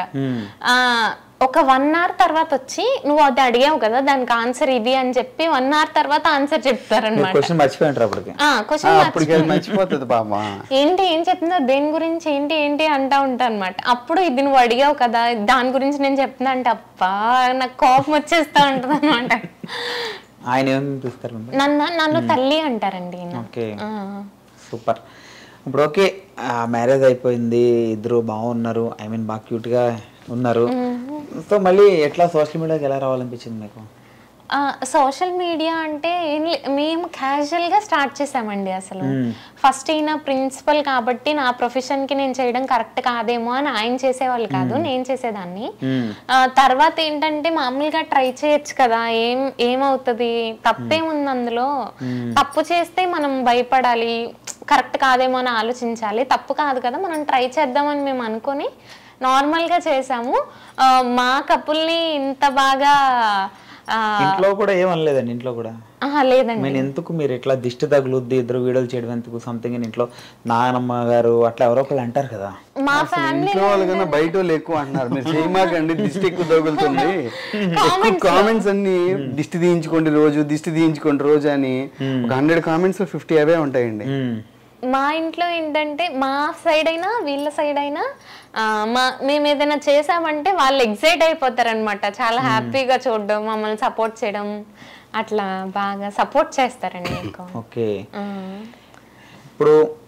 ఒక వన్ అవర్ తర్వాత వచ్చి నువ్వు అది అడిగావు కదా దానికి ఆన్సర్ ఇది అని చెప్పి వన్ అవర్ తర్వాత ఆన్సర్ మీరు చెప్తారనమాట క్వశ్చన్ మర్చిపోయింటారు అప్పటికి క్వశ్చన్ అప్పటికి అది మర్చిపోతుంది పాప ఏంటి ఏం చెప్తుందో దేని గురించి ఏంటి ఏంటి అంటా ఉంటా అనమాట అప్పుడు ఇది నువ్వు అడిగావు కదా దాని గురించి నేను చెప్తున్నా అంటే అప్పా నాకు కోపం వచ్చేస్తా ఉంటది అనమాట ఆయన ఏమని పిలుస్తారు మిమ్మల్ని నన్ను నన్ను తల్లి అంటారండి ఈయన. ఓకే ఆ. సూపర్ ఇప్పుడు ఓకే మ్యారేజ్ అయిపోయింది ఇద్దరు బాగున్నారు ఐ మీన్ బాగా క్యూట్ గా ఉన్నారు సో మళ్ళీ ఎట్లా సోషల్ మీడియాకి ఎలా రావాలనిపించింది మీకు సోషల్ మీడియా అంటే ఏం లే- మేము క్యాజువల్ గా స్టార్ట్ చేసామండి అసలు ఫస్ట్ ఈయన ప్రిన్సిపల్ కాబట్టి నా ప్రొఫెషన్ కి నేను చేయడం కరెక్ట్ కాదేమో అని ఆయన చేసేవాళ్ళు కాదు నేను చేసేదాన్ని ఆ, తర్వాత ఏంటంటే మామూలుగా ట్రై చేయొచ్చు కదా ఏం ఏమవుతుంది తప్పేముంది అందులో తప్పు చేస్తే మనం భయపడాలి కరెక్ట్ కాదేమో అని ఆలోచించాలి తప్పు కాదు కదా మనం ట్రై చేద్దామని మేము అనుకొని నార్మల్ గా చేసాము ఆ, మా కపుల్ని ఇంత బాగా ఆ, ఇంట్లో కూడా ఏమనలేదండి ఇంట్లో కూడా ఆహా, లేదండి నేను ఎందుకు మీరు ఇట్లా దిష్టి తగులుద్ది ఇద్దరు వీడియోలు చేయడం ఎందుకు సంథింగ్ ఇంట్లో నానమ్మ గారు అట్లా ఎవరో ఒకళ్ళు అంటారు కదా మా అసలు ఇంట్లో వాళ్ళు కన్నా బయట వాళ్ళు ఎక్కువ అంటున్నారు మీరు చేయమాకండి దిష్టి ఎక్కువ తగులుతుంది ఎక్కువ కామెంట్స్ అన్ని దిష్టి తీయించుకోండి రోజు దిష్టి తీయించుకోండి రోజు అని ఒక హండ్రెడ్ కామెంట్స్ ఫిఫ్టీ అవే ఉంటాయండి మ్మ్. మా ఇంట్లో ఏంటంటే మా సైడ్ అయినా వీళ్ళ సైడ్ అయినా ఆ, మా మేము ఏదైనా చేసామంటే వాళ్ళు ఎగ్జైట్ అయిపోతారనమాట చాలా హ్యాపీగా చూడడం మమ్మల్ని సపోర్ట్ చేయడం అట్లా బాగా సపోర్ట్ చేస్తారండి ఎక్కువ ఓకే ఆ. ఇప్పుడు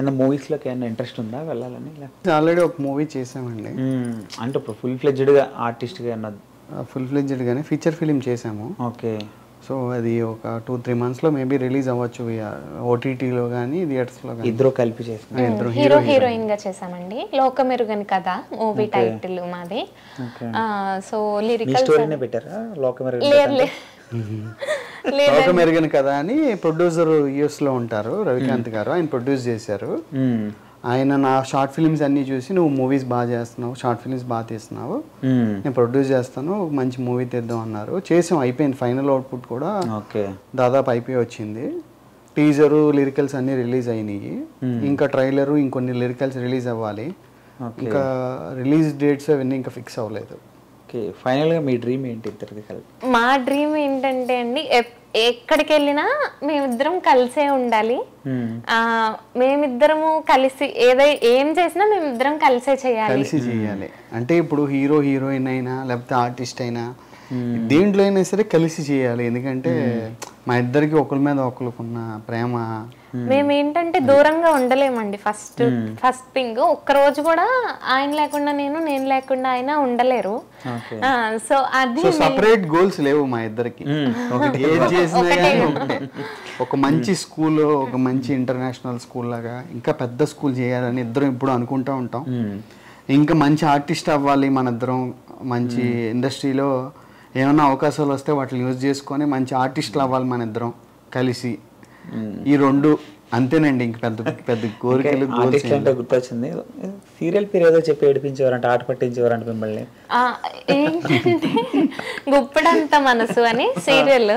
ఏదైనా మూవీస్లోకి ఏమైనా ఇంట్రెస్ట్ ఉందా వెళ్ళాలని ఇలా ఆల్రెడీ ఒక మూవీ చేసామండి మ్మ్. అంటే ఇప్పుడు ఫుల్ ఫ్లెడ్జ్డ్గా ఆర్టిస్ట్గా ఏమన్నా ఫుల్ ఫ్లెడ్జ్డ్ గానే ఫీచర్ ఫిలిం చేసాము ఓకే సో అది ఒక టూ త్రీ మంత్స్లో మేబీ రిలీజ్ అవ్వచ్చు ఓటీటీలో కానీ థియేటర్స్లో కానీ ఇద్దరు కలిపి చేసిన హీరో హీరోయిన్ గా చేసామండి లోకమెరుగని కథ మూవీ టైటిల్ మాది ఓకే సో మీ లిరికల్ స్టోరీనే పెట్టారా లోకమరి లేదు లేదు లేదు లోక మెరుగని కదా అని ప్రొడ్యూసర్ యూఎస్లో ఉంటారు రవికాంత్ గారు ఆయన ప్రొడ్యూస్ చేశారు మ్మ్. ఆయన నా షార్ట్ ఫిల్మ్స్ అన్నీ చూసి నువ్వు మూవీస్ బాగా చేస్తున్నావు షార్ట్ ఫిల్మ్స్ బాగా తీస్తున్నావు మ్మ్. నేను ప్రొడ్యూస్ చేస్తాను ఒక మంచి మూవీ తీద్దాం అన్నారు చేసాం అయిపోయింది ఫైనల్ అవుట్పుట్ కూడా ఓకే దాదాపు అయిపోయి వచ్చింది టీజరు లిరికల్స్ అన్నీ రిలీజ్ అయినాయి ఇంకా ట్రైలరు ఇంకొన్ని లిరికల్స్ రిలీజ్ అవ్వాలి ఓకే ఇంకా రిలీజ్ డేట్స్ అవన్నీ ఇంకా ఫిక్స్ అవ్వలేదు ఓకే ఫైనల్గా మీ డ్రీమ్ ఏంటి ఇద్దరిది కలిపి మా డ్రీమ్ ఏంటంటే అండి ఎప్- ఎక్కడికి వెళ్ళినా మేమిద్దరం కలిసే ఉండాలి మ్మ్. ఆ, మేమిద్దరము కలిసి ఏదై ఏం చేసినా మేమిద్దరం కలిసే చేయాలి కలిసి చేయాలి అంటే ఇప్పుడు హీరో హీరోయిన్ అయినా లేకపోతే ఆర్టిస్ట్ అయినా దేంట్లో అయినా సరే కలిసి చేయాలి ఎందుకంటే మా ఇద్దరికి ఒకరి మీద ఒకరికున్న ప్రేమ మేము ఏంటంటే దూరంగా ఉండలేమండి ఫస్ట్ ఫస్ట్ థింగ్ ఒక్క రోజు కూడా ఆయన లేకుండా నేను నేను లేకుండా ఆయన ఉండలేరు ఓకే సో అది సో సపరేట్ గోల్స్ లేవు మా ఇద్దరికి ఏది చేసినా కానీ ఒకటే ఒక మంచి స్కూల్ ఒక మంచి ఇంటర్నేషనల్ స్కూల్ లాగా ఇంకా పెద్ద స్కూల్ చేయాలని ఇద్దరం ఇప్పుడు అనుకుంటా ఉంటాం ఇంకా మంచి ఆర్టిస్ట్ అవ్వాలి మన ఇద్దరం మంచి ఇండస్ట్రీలో ఏమైనా అవకాశాలు వస్తే వాటిని యూజ్ చేసుకొని మంచి ఆర్టిస్టులు అవ్వాలి మన ఇద్దరం కలిసి ఈ రెండు అంతేనండి ఇంక పెద్ద పెద్ద కోరికలు గోల్స్ ఆర్టిస్ట్ అంటే గుర్తొచ్చింది సీరియల్ పేరు ఏదో చెప్పి ఏడిపించేవారంట ఆట పట్టించేవారంట మిమ్మల్ని ఆ, ఏంటంటే గుప్పడంత మనసు అని సీరియల్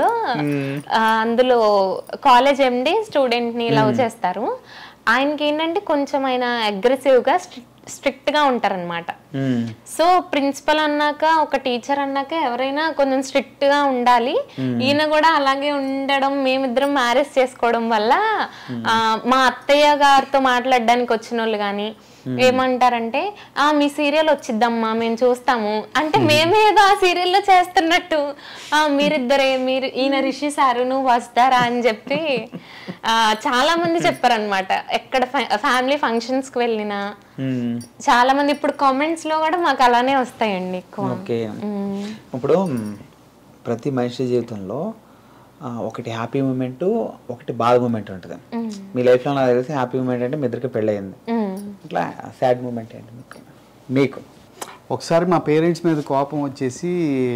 అందులో కాలేజ్ ఎండి స్టూడెంట్ ని లవ్ చేస్తారు ఆయనకి ఏంటంటే కొంచెం ఆయన అగ్రెసివ్ గా స్ట్రిక్ట్ గా ఉంటారనమాట మ్మ్. సో ప్రిన్సిపల్ అన్నాక ఒక టీచర్ అన్నాక ఎవరైనా కొంచెం స్ట్రిక్ట్ గా ఉండాలి ఈయన కూడా అలాగే ఉండడం మేమిద్దరం మ్యారేజ్ చేసుకోవడం వల్ల ఆ, మా అత్తయ్య గారితో మాట్లాడడానికి వచ్చిన వాళ్ళు కానీ ఏమంటారంటే ఆ మీ సీరియల్ వచ్చిద్దమ్మా మేము చూస్తాము అంటే మేమేదో ఆ సీరియల్లో చేస్తున్నట్టు ఆ మీరిద్దరే మీరు ఈయన రిషి సారు నువ్వు వస్తారా అని చెప్పి ఆ, చాలా మంది చెప్పారనమాట ఎక్కడ ఫ్యామిలీ ఫంక్షన్స్ కి వెళ్ళినా మ్మ్. చాలా మంది ఇప్పుడు కామెంట్స్ లో కూడా మాకు అలానే వస్తాయండి ఎక్కువ ఓకే మ్మ్. ఇప్పుడు మ్, ప్రతి మనిషి జీవితంలో ఆ, ఒకటి హ్యాపీ మూమెంట్ ఒకటి బాధ మూమెంట్ ఉంటుంది మీ లైఫ్లో నాకు తెలిసి హ్యాపీ మూమెంట్ అంటే మీ ఇద్దరికి పెళ్ళయింది మ్మ్. ఇట్లా సాడ్ మూమెంట్ ఏంటి మీకు మీకు ఒకసారి మా పేరెంట్స్ మీద కోపం వచ్చేసి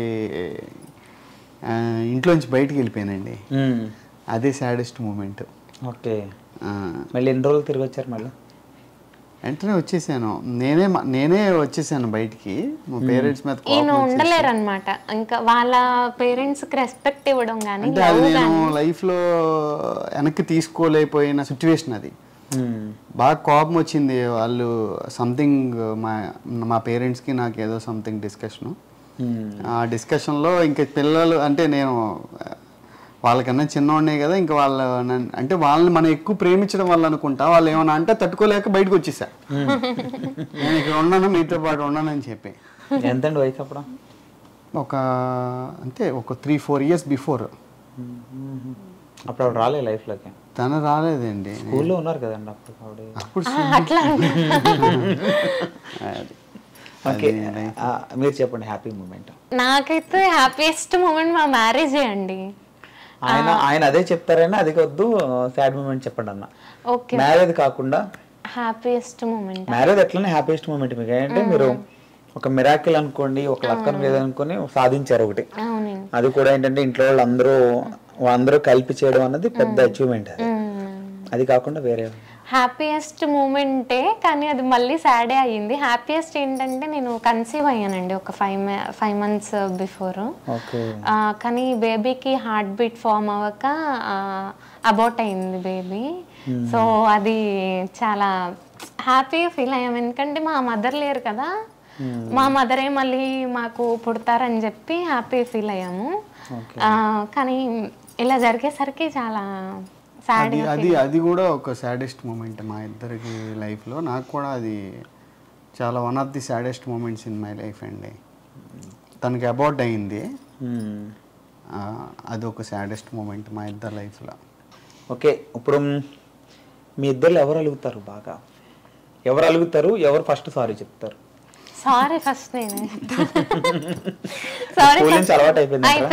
ఆ, ఇంట్లోంచి బయటికి వెళ్ళిపోయానండి మ్మ్. అదే సాడెస్ట్ మూమెంట్ ఓకే మళ్ళీ ఎన్ని రోజులు తిరిగి వచ్చారు మళ్ళీ వెంటనే వచ్చేసాను నేనే మా- నేనే వచ్చేసాను బయటికి మా పేరెంట్స్ మీద ఈయన కోపం ఉండలేరు అనమాట ఇంకా వాళ్ళ పేరెంట్స్ కి రెస్పెక్ట్ ఇవ్వడం కానీ అంటే అది నేను లైఫ్లో వెనక్కి తీసుకోలేకపోయిన సిచ్యువేషన్ అది మ్మ్. బాగా కోపం వచ్చింది వాళ్ళు సంథింగ్ మా మా పేరెంట్స్కి నాకు ఏదో సంథింగ్ డిస్కషను మ్మ్. ఆ డిస్కషన్లో ఇంకా పిల్లలు అంటే నేను వాళ్ళకన్నా చిన్నవాడినే కదా ఇంకా వాళ్ళ నన్ను- అంటే వాళ్ళని మనం ఎక్కువ ప్రేమించడం వల్ల అనుకుంటా వాళ్ళు ఏమన్నా అంటే తట్టుకోలేక బయటకు వచ్చేసా నేను ఇక్కడ ఉన్నాను మీతో పాటు ఉన్నానని చెప్పి ఎంతండి వయసు అప్పుడు ఒక అంటే ఒక త్రీ ఫోర్ ఇయర్స్ బిఫోర్ అప్పుడు ఆవిడ రాలే లైఫ్లోకి తను రాలేదండి స్కూల్లో ఉన్నారు కదండి అప్పుడు ఆవిడ అప్పుడు అట్లా అది. ఓకే ఆ, మీరు చెప్పండి హ్యాపీ మూమెంట్ నాకైతే హ్యాపీయెస్ట్ మూమెంట్ మా మ్యారేజే అండి ఆయన ఆయన అదే చెప్తారని అది వద్దు సాడ్ మూమెంట్ చెప్పండి అన్న ఓకే మ్యారేజ్ కాకుండా హ్యాపీయెస్ట్ మూమెంట్ మ్యారేజ్ ఎట్లనే హ్యాపీయెస్ట్ మూమెంట్ మీకు ఏంటంటే మీరు ఒక మిరాకిల్ అనుకోండి ఒక లక్కను మీద అనుకొని సాధించారు ఒకటి అవునండి అది కూడా ఏంటంటే ఇంట్లో వాళ్ళందరూ వాళ్ళందరూ కలిపి చేయడం అన్నది పెద్ద అచీవ్మెంట్ అది అది కాకుండా వేరే హ్యాపీయెస్ట్ మూమెంటే కానీ అది మళ్ళీ సాడే అయ్యింది హ్యాపీయెస్ట్ ఏంటంటే నేను కన్సీవ్ అయ్యానండి ఒక five five months before okay కానీ బేబీకి హార్ట్ బీట్ ఫామ్ అవ్వక అబౌట్ అయింది బేబీ సో అది చాలా హ్యాపీగా ఫీల్ అయ్యాం ఎందుకంటే మా మదర్ లేరు కదా మా మదరే మళ్ళీ మాకు పుడతారని చెప్పి హ్యాపీ ఫీల్ అయ్యాము ఆ, కానీ ఇలా జరిగేసరికి చాలా సాడ్ అది అది అది కూడా ఒక సాడెస్ట్ మూమెంట్ మా ఇద్దరికి లైఫ్లో నాకు కూడా అది చాలా one of the saddest moments in my life అండి తనకి అబౌట్ అయింది ఆ, అది ఒక సాడెస్ట్ మూమెంట్ మా ఇద్దరు లైఫ్లో ఓకే ఇప్పుడు మీ ఇద్దరు ఎవరు అలుగుతారు బాగా ఎవరు అలుగుతారు ఎవరు ఫస్ట్ సారీ చెప్తారు సారీ ఫస్ట్ నేనే సారీ స్కూల్ నుంచి అలవాటు అయిపోయింది అంటారా?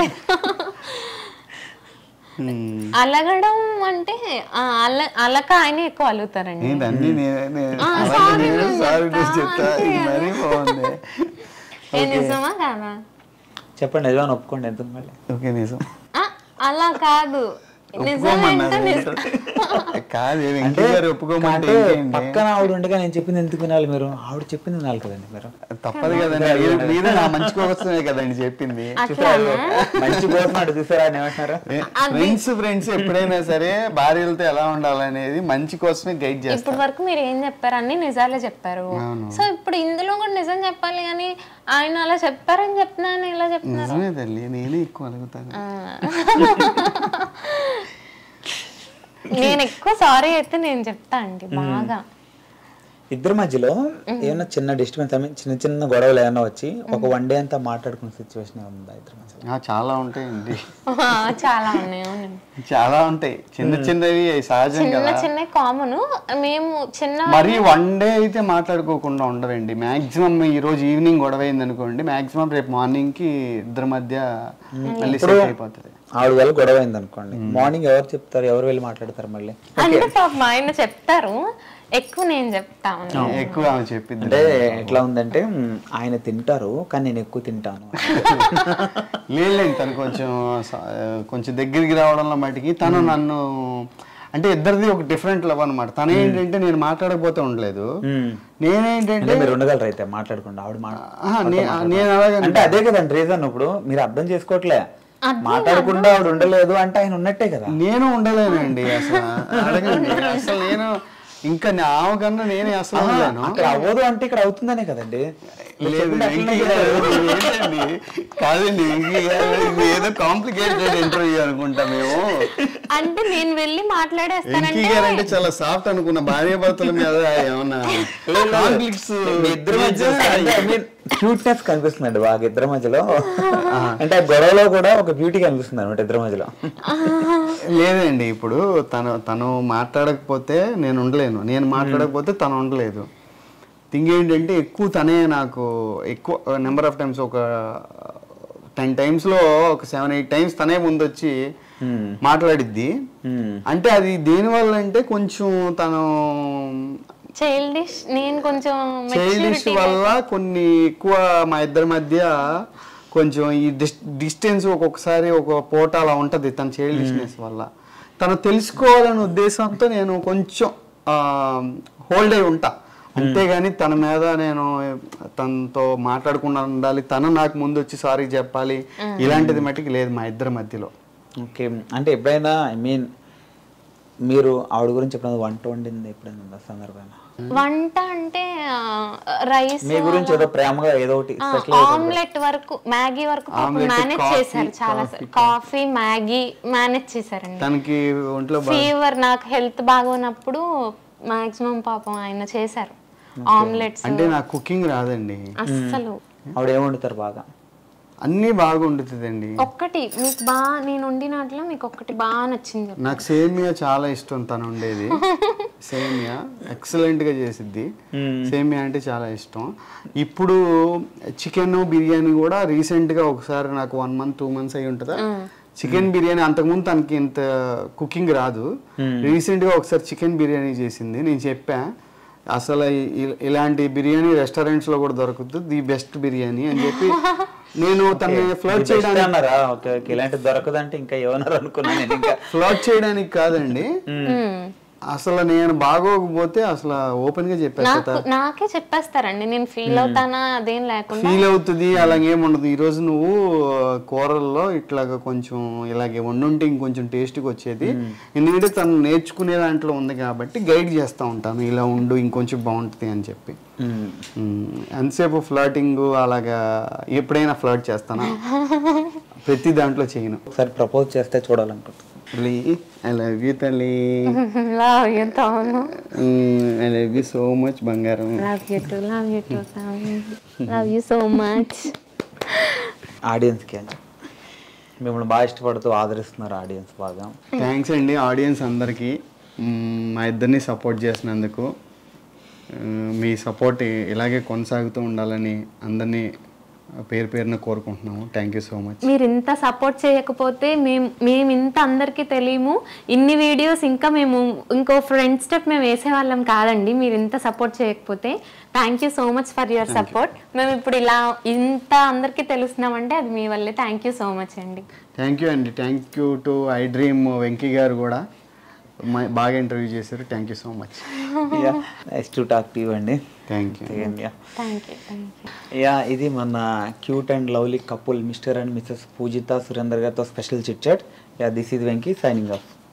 ఉమ్. అలగడం అంటే ఆ, అల అలక ఆయన ఎక్కువ అలుగుతారండి ఏంటన్నీ నేను- నేను- ఆ, అలాగే sorry నేను నేను sorry చెప్తా. నేను చెప్తా ఇది మరీ బాగుంది ఏ నిజమా కాదా చెప్పండి నిజమని ఒప్పుకోండి ఎందుకు మళ్ళీ ఓకే నిజం ఆ, అలా కాదు నిజం అంటే నిజం కాదు వెంకీ గారు ఒప్పుకోమంటే అంటే ఇంకేంటి? పక్కన ఆవిడ ఉండగా నేను చెప్పింది ఎందుకు వినాలి మీరు ఆవిడ చెప్పింది వినాలి కదండి మీరు తప్పదు కదండి మీరు- మీరే నా మంచి కోసమే కదండి చెప్పింది అట్లానా మంచి కోసం అటు చూసారా అని ఏమంటున్నారు ఫ్రెండ్స్ ఫ్రెండ్స్ ఎప్పుడైనా సరే భార్యలతో ఎలా ఉండాలనేది మంచి కోసమే గైడ్ చేస్తారు ఇప్పటి వరకు మీరు ఏం చెప్పారు అన్ని నిజాలే చెప్పారు అవును. సో ఇప్పుడు ఇందులో కూడా నిజం చెప్పాలి కానీ ఆయన అలా చెప్పారని చెప్తున్నాను ఇలా చెప్తున్నారు నిజమే తల్లి నేనే ఎక్కువ అడుగుతాను ఆ. నేను ఎక్కువ సారీ అయితే నేను చెప్తా అండి బాగా ఇద్దరి మధ్యలో ఏమైనా చిన్న డిస్టర్బెన్స్ ఐ మీన్ చిన్న చిన్న గొడవలు ఏమైనా వచ్చి ఒక వన్ డే అంతా మాట్లాడుకున్న సిచ్యువేషన్ ఉందా ఇద్దరి మధ్యలో ఆ, చాలా ఉంటాయండి ఆ, చాలా ఉన్నాయి అవునండి చాలా ఉంటాయి చిన్న చిన్నవి సహజం చిన్న కదా చిన్న కామన్ మేము చిన్న మరి వన్ డే అయితే మాట్లాడుకోకుండా ఉండరండి మాక్సిమం ఈ రోజు ఈవినింగ్ గొడవ అయింది అనుకోండి మాక్సిమం రేపు మార్నింగ్ కి ఇద్దరి మధ్య మళ్ళీ సెట్ అయిపోతుంది ఆవిడ వల్ల గొడవ అయింది అనుకోండి మార్నింగ్ ఎవరు చెప్తారు ఎవరు వెళ్ళి మాట్లాడతారు మళ్ళీ అంటే పాపం ఆయన చెప్తారు ఎక్కువ నేను చెప్తాను ఎక్కువ ఆమె చెప్పింది అంటే ఎట్లా ఉందంటే మ్, ఆయన తింటారు కానీ నేను ఎక్కువ తింటాను లేదు తను కొంచెం స- కొంచెం దగ్గరికి రావడంలో మటుకి తను నన్ను అంటే ఇద్దరిది ఒక డిఫరెంట్ లవ్ అనమాట తను ఏంటంటే నేను మాట్లాడకపోతే ఉండలేదు మ్. నేనేంటంటే అంటే మీరు ఉండగలరు అయితే మాట్లాడకుండా ఆవిడ మాట ఆహా, నే- నేను అలాగే అంటే అదే కదండి రీజన్ ఇప్పుడు మీరు అర్థం చేసుకోవట్లే మాట్లాడకుండా ఆవిడ ఉండలేదు అంటే ఆయన ఉన్నట్టే కదా నేను ఉండలేనండి అసలు అడగండి అసలు నేను ఇంకా నా ఆమె కన్నా నేనే అసలు ఉండలేను అక్కడ అవ్వదు అంటే ఇక్కడ అవుతుందనే కదండి లేదు వెంకీ గారు, ఇది ఏంటండి కాదండి వెంకీ గారు ఇది ఏదో కాంప్లికేటెడ్ ఇంటర్వ్యూ అనుకుంటా మేము అంటే నేను వెళ్ళి వెంకీ మాట్లాడేస్తానంటే గారు అంటే చాలా సాఫ్ట్ అనుకున్న భార్య భర్తల మీద ఏమన్నా కాన్ఫ్లిక్ట్స్ మీ ఇద్దరి మధ్య క్యూట్నెస్ కనిపిస్తుందండి బాగా ఇద్దరి మధ్యలో అంటే ఆ గొడవలో కూడా ఒక బ్యూటీ కనిపిస్తుంది అనమాట ఇద్దరి మధ్యలో లేదండి ఇప్పుడు తను తను మాట్లాడకపోతే నేను ఉండలేను నేను మాట్లాడకపోతే తను ఉండలేదు థింగ్ ఏంటంటే ఎక్కువ తనే నాకు ఎక్కువ నెంబర్ ఆఫ్ టైమ్స్ ఒక టెన్ టైమ్స్లో ఒక సెవెన్ ఎయిట్ టైమ్స్ తనే ముందొచ్చి మాట్లాడిద్ది మ్. అంటే అది దేనివల్ల అంటే కొంచెం తను చైల్డిష్ నేను కొంచెం చైల్డిష్ వల్ల కొన్ని ఎక్కువ మా ఇద్దరి మధ్య కొంచెం ఈ డిస్టెన్స్ ఒక్కొక్కసారి ఒక పూట అలా ఉంటుంది తన చైల్డిష్నెస్ వల్ల తను తెలుసుకోవాలనే ఉద్దేశంతో నేను కొంచెం హోల్డ్ అయి ఉంటా అంతేగాని తన మీద నేను తనతో మాట్లాడకుండా ఉండాలి తను నాకు ముందు వచ్చి సారీ చెప్పాలి ఇలాంటిది మట్టుకు లేదు మా ఇద్దరి మధ్యలో ఓకే అంటే ఎప్పుడైనా ఐ మీన్ మీరు ఆవిడ గురించి ఎప్పుడైనా వంట వండింది ఎప్పుడైనా ఉందా సందర్భాన వంట అంటే రైస్ మీ గురించి ఏదో ప్రేమగా ఏదో ఒకటి స్పెషల్ ఆమ్లెట్ వరకు మ్యాగీ వరకు Omelette, మేనేజ్ coffee, చేశారు చాలా కాఫీ మ్యాగీ మేనేజ్ చేశారండి తనకి ఒంట్లో బా- ఫీవర్ నాకు హెల్త్ బాగోనప్పుడు మాక్సిమం పాపం ఆయన చేశారు ఆమ్లెట్స్ అంటే నాకు కుకింగ్ రాదండి అస్సలు ఆవిడ ఏం వండుతారు బాగా అన్నీ బాగా వండుతుందండి ఒక్కటి మీకు బాగా నేను వండినట్లో మీకు ఒక్కటి బాగా నచ్చింది చెప్పు. నాకు సేమియా చాలా ఇష్టం తను ఉండేది సేమియా ఎక్సలెంట్ గా చేసిద్ది సేమియా అంటే చాలా ఇష్టం ఇప్పుడు చికెన్ బిర్యానీ కూడా రీసెంట్ గా ఒకసారి నాకు వన్ మంత్ టూ మంత్స్ అయి ఉంటుందా చికెన్ బిర్యానీ అంతకుముందు తనకి ఇంత కుకింగ్ రాదు రీసెంట్ గా ఒకసారి చికెన్ బిర్యానీ చేసింది నేను చెప్పా అసలు ఇ- ఇలాంటి బిర్యానీ రెస్టారెంట్స్ లో కూడా దొరుకుతుంది ది బెస్ట్ బిర్యానీ అని చెప్పి నేను తనని ఫ్లర్ట్ బెస్ట్ చేయడానికి అన్నారా ఓకే ఓకే ఇలాంటి దొరకదంటే ఇంకా ఏమన్నారు అనుకున్నాను నేను ఇంకా ఫ్లర్ట్ చేయడానికి కాదండి మ్మ్. అసలు నేను బాగోకపోతే అసలు ఓపెన్ గా చెప్పేస్తా నాకు నాకే చెప్పేస్తారండి నేను ఫీల్ అవుతానా అదేం లేకుండా ఫీల్ అవుతుంది అలాగే ఉండదు ఈ రోజు నువ్వు కూరల్లో ఇట్లాగా కొంచెం ఇలాగే వండుంటే ఇంకొంచెం టేస్ట్గా వచ్చేది ఎందుకంటే తను నేర్చుకునే దాంట్లో ఉంది కాబట్టి గైడ్ చేస్తూ ఉంటాను ఇలా ఉండు ఇంకొంచెం బాగుంటుంది అని చెప్పి మ్మ్. మ్మ్. ఎంతసేపు ఫ్లర్టింగ్ అలాగా ఎప్పుడైనా ఫ్లర్ట్ చేస్తానా ప్రతి దాంట్లో చేయను ఒకసారి ప్రపోజ్ చేస్తే చూడాలనుకుంటున్నాను ఐ లవ్ యూ తల్లి లవ్ యూ తోను I love you so much బంగారం love you too love you too love you so much ఆడియన్స్కి అని మిమ్మల్ని బాగా ఇష్టపడుతూ ఆదరిస్తున్నారు ఆడియన్స్ బాగా థ్యాంక్స్ అండి ఆడియన్స్ అందరికీ మ్మ్, మా ఇద్దరిని సపోర్ట్ చేసినందుకు ఆ, మీ సపోర్ట్ ఇలాగే కొనసాగుతూ ఉండాలని అందరినీ పేరు పేరున కోరుకుంటున్నాము థ్యాంక్ యూ సో మచ్ మీరు ఇంత సపోర్ట్ చేయకపోతే మేము మేము ఇంత అందరికీ తెలియము ఇన్ని వీడియోస్ ఇంకా మేము ఇంకో ఫ్రెండ్ స్టెప్ మేము వేసేవాళ్ళం కాదండి మీరు ఇంత సపోర్ట్ చేయకపోతే thank you so much for your support మేము ఇప్పుడు ఇలా ఇంత అందరికీ తెలుస్తున్నామంటే అది మీ వల్లే థ్యాంక్ యూ సో మచ్ అండి థ్యాంక్ యూ అండి thank you to iDream Venky garu కూడా మా- బాగా ఇంటర్వ్యూ చేశారు thank you so much nice to talk to you అండి thank you yeah thank you thank you yeah ఇది మన cute and lovely couple Mr and Mrs Poojitha Surender గారితో special chit chat yeah this is Venky signing of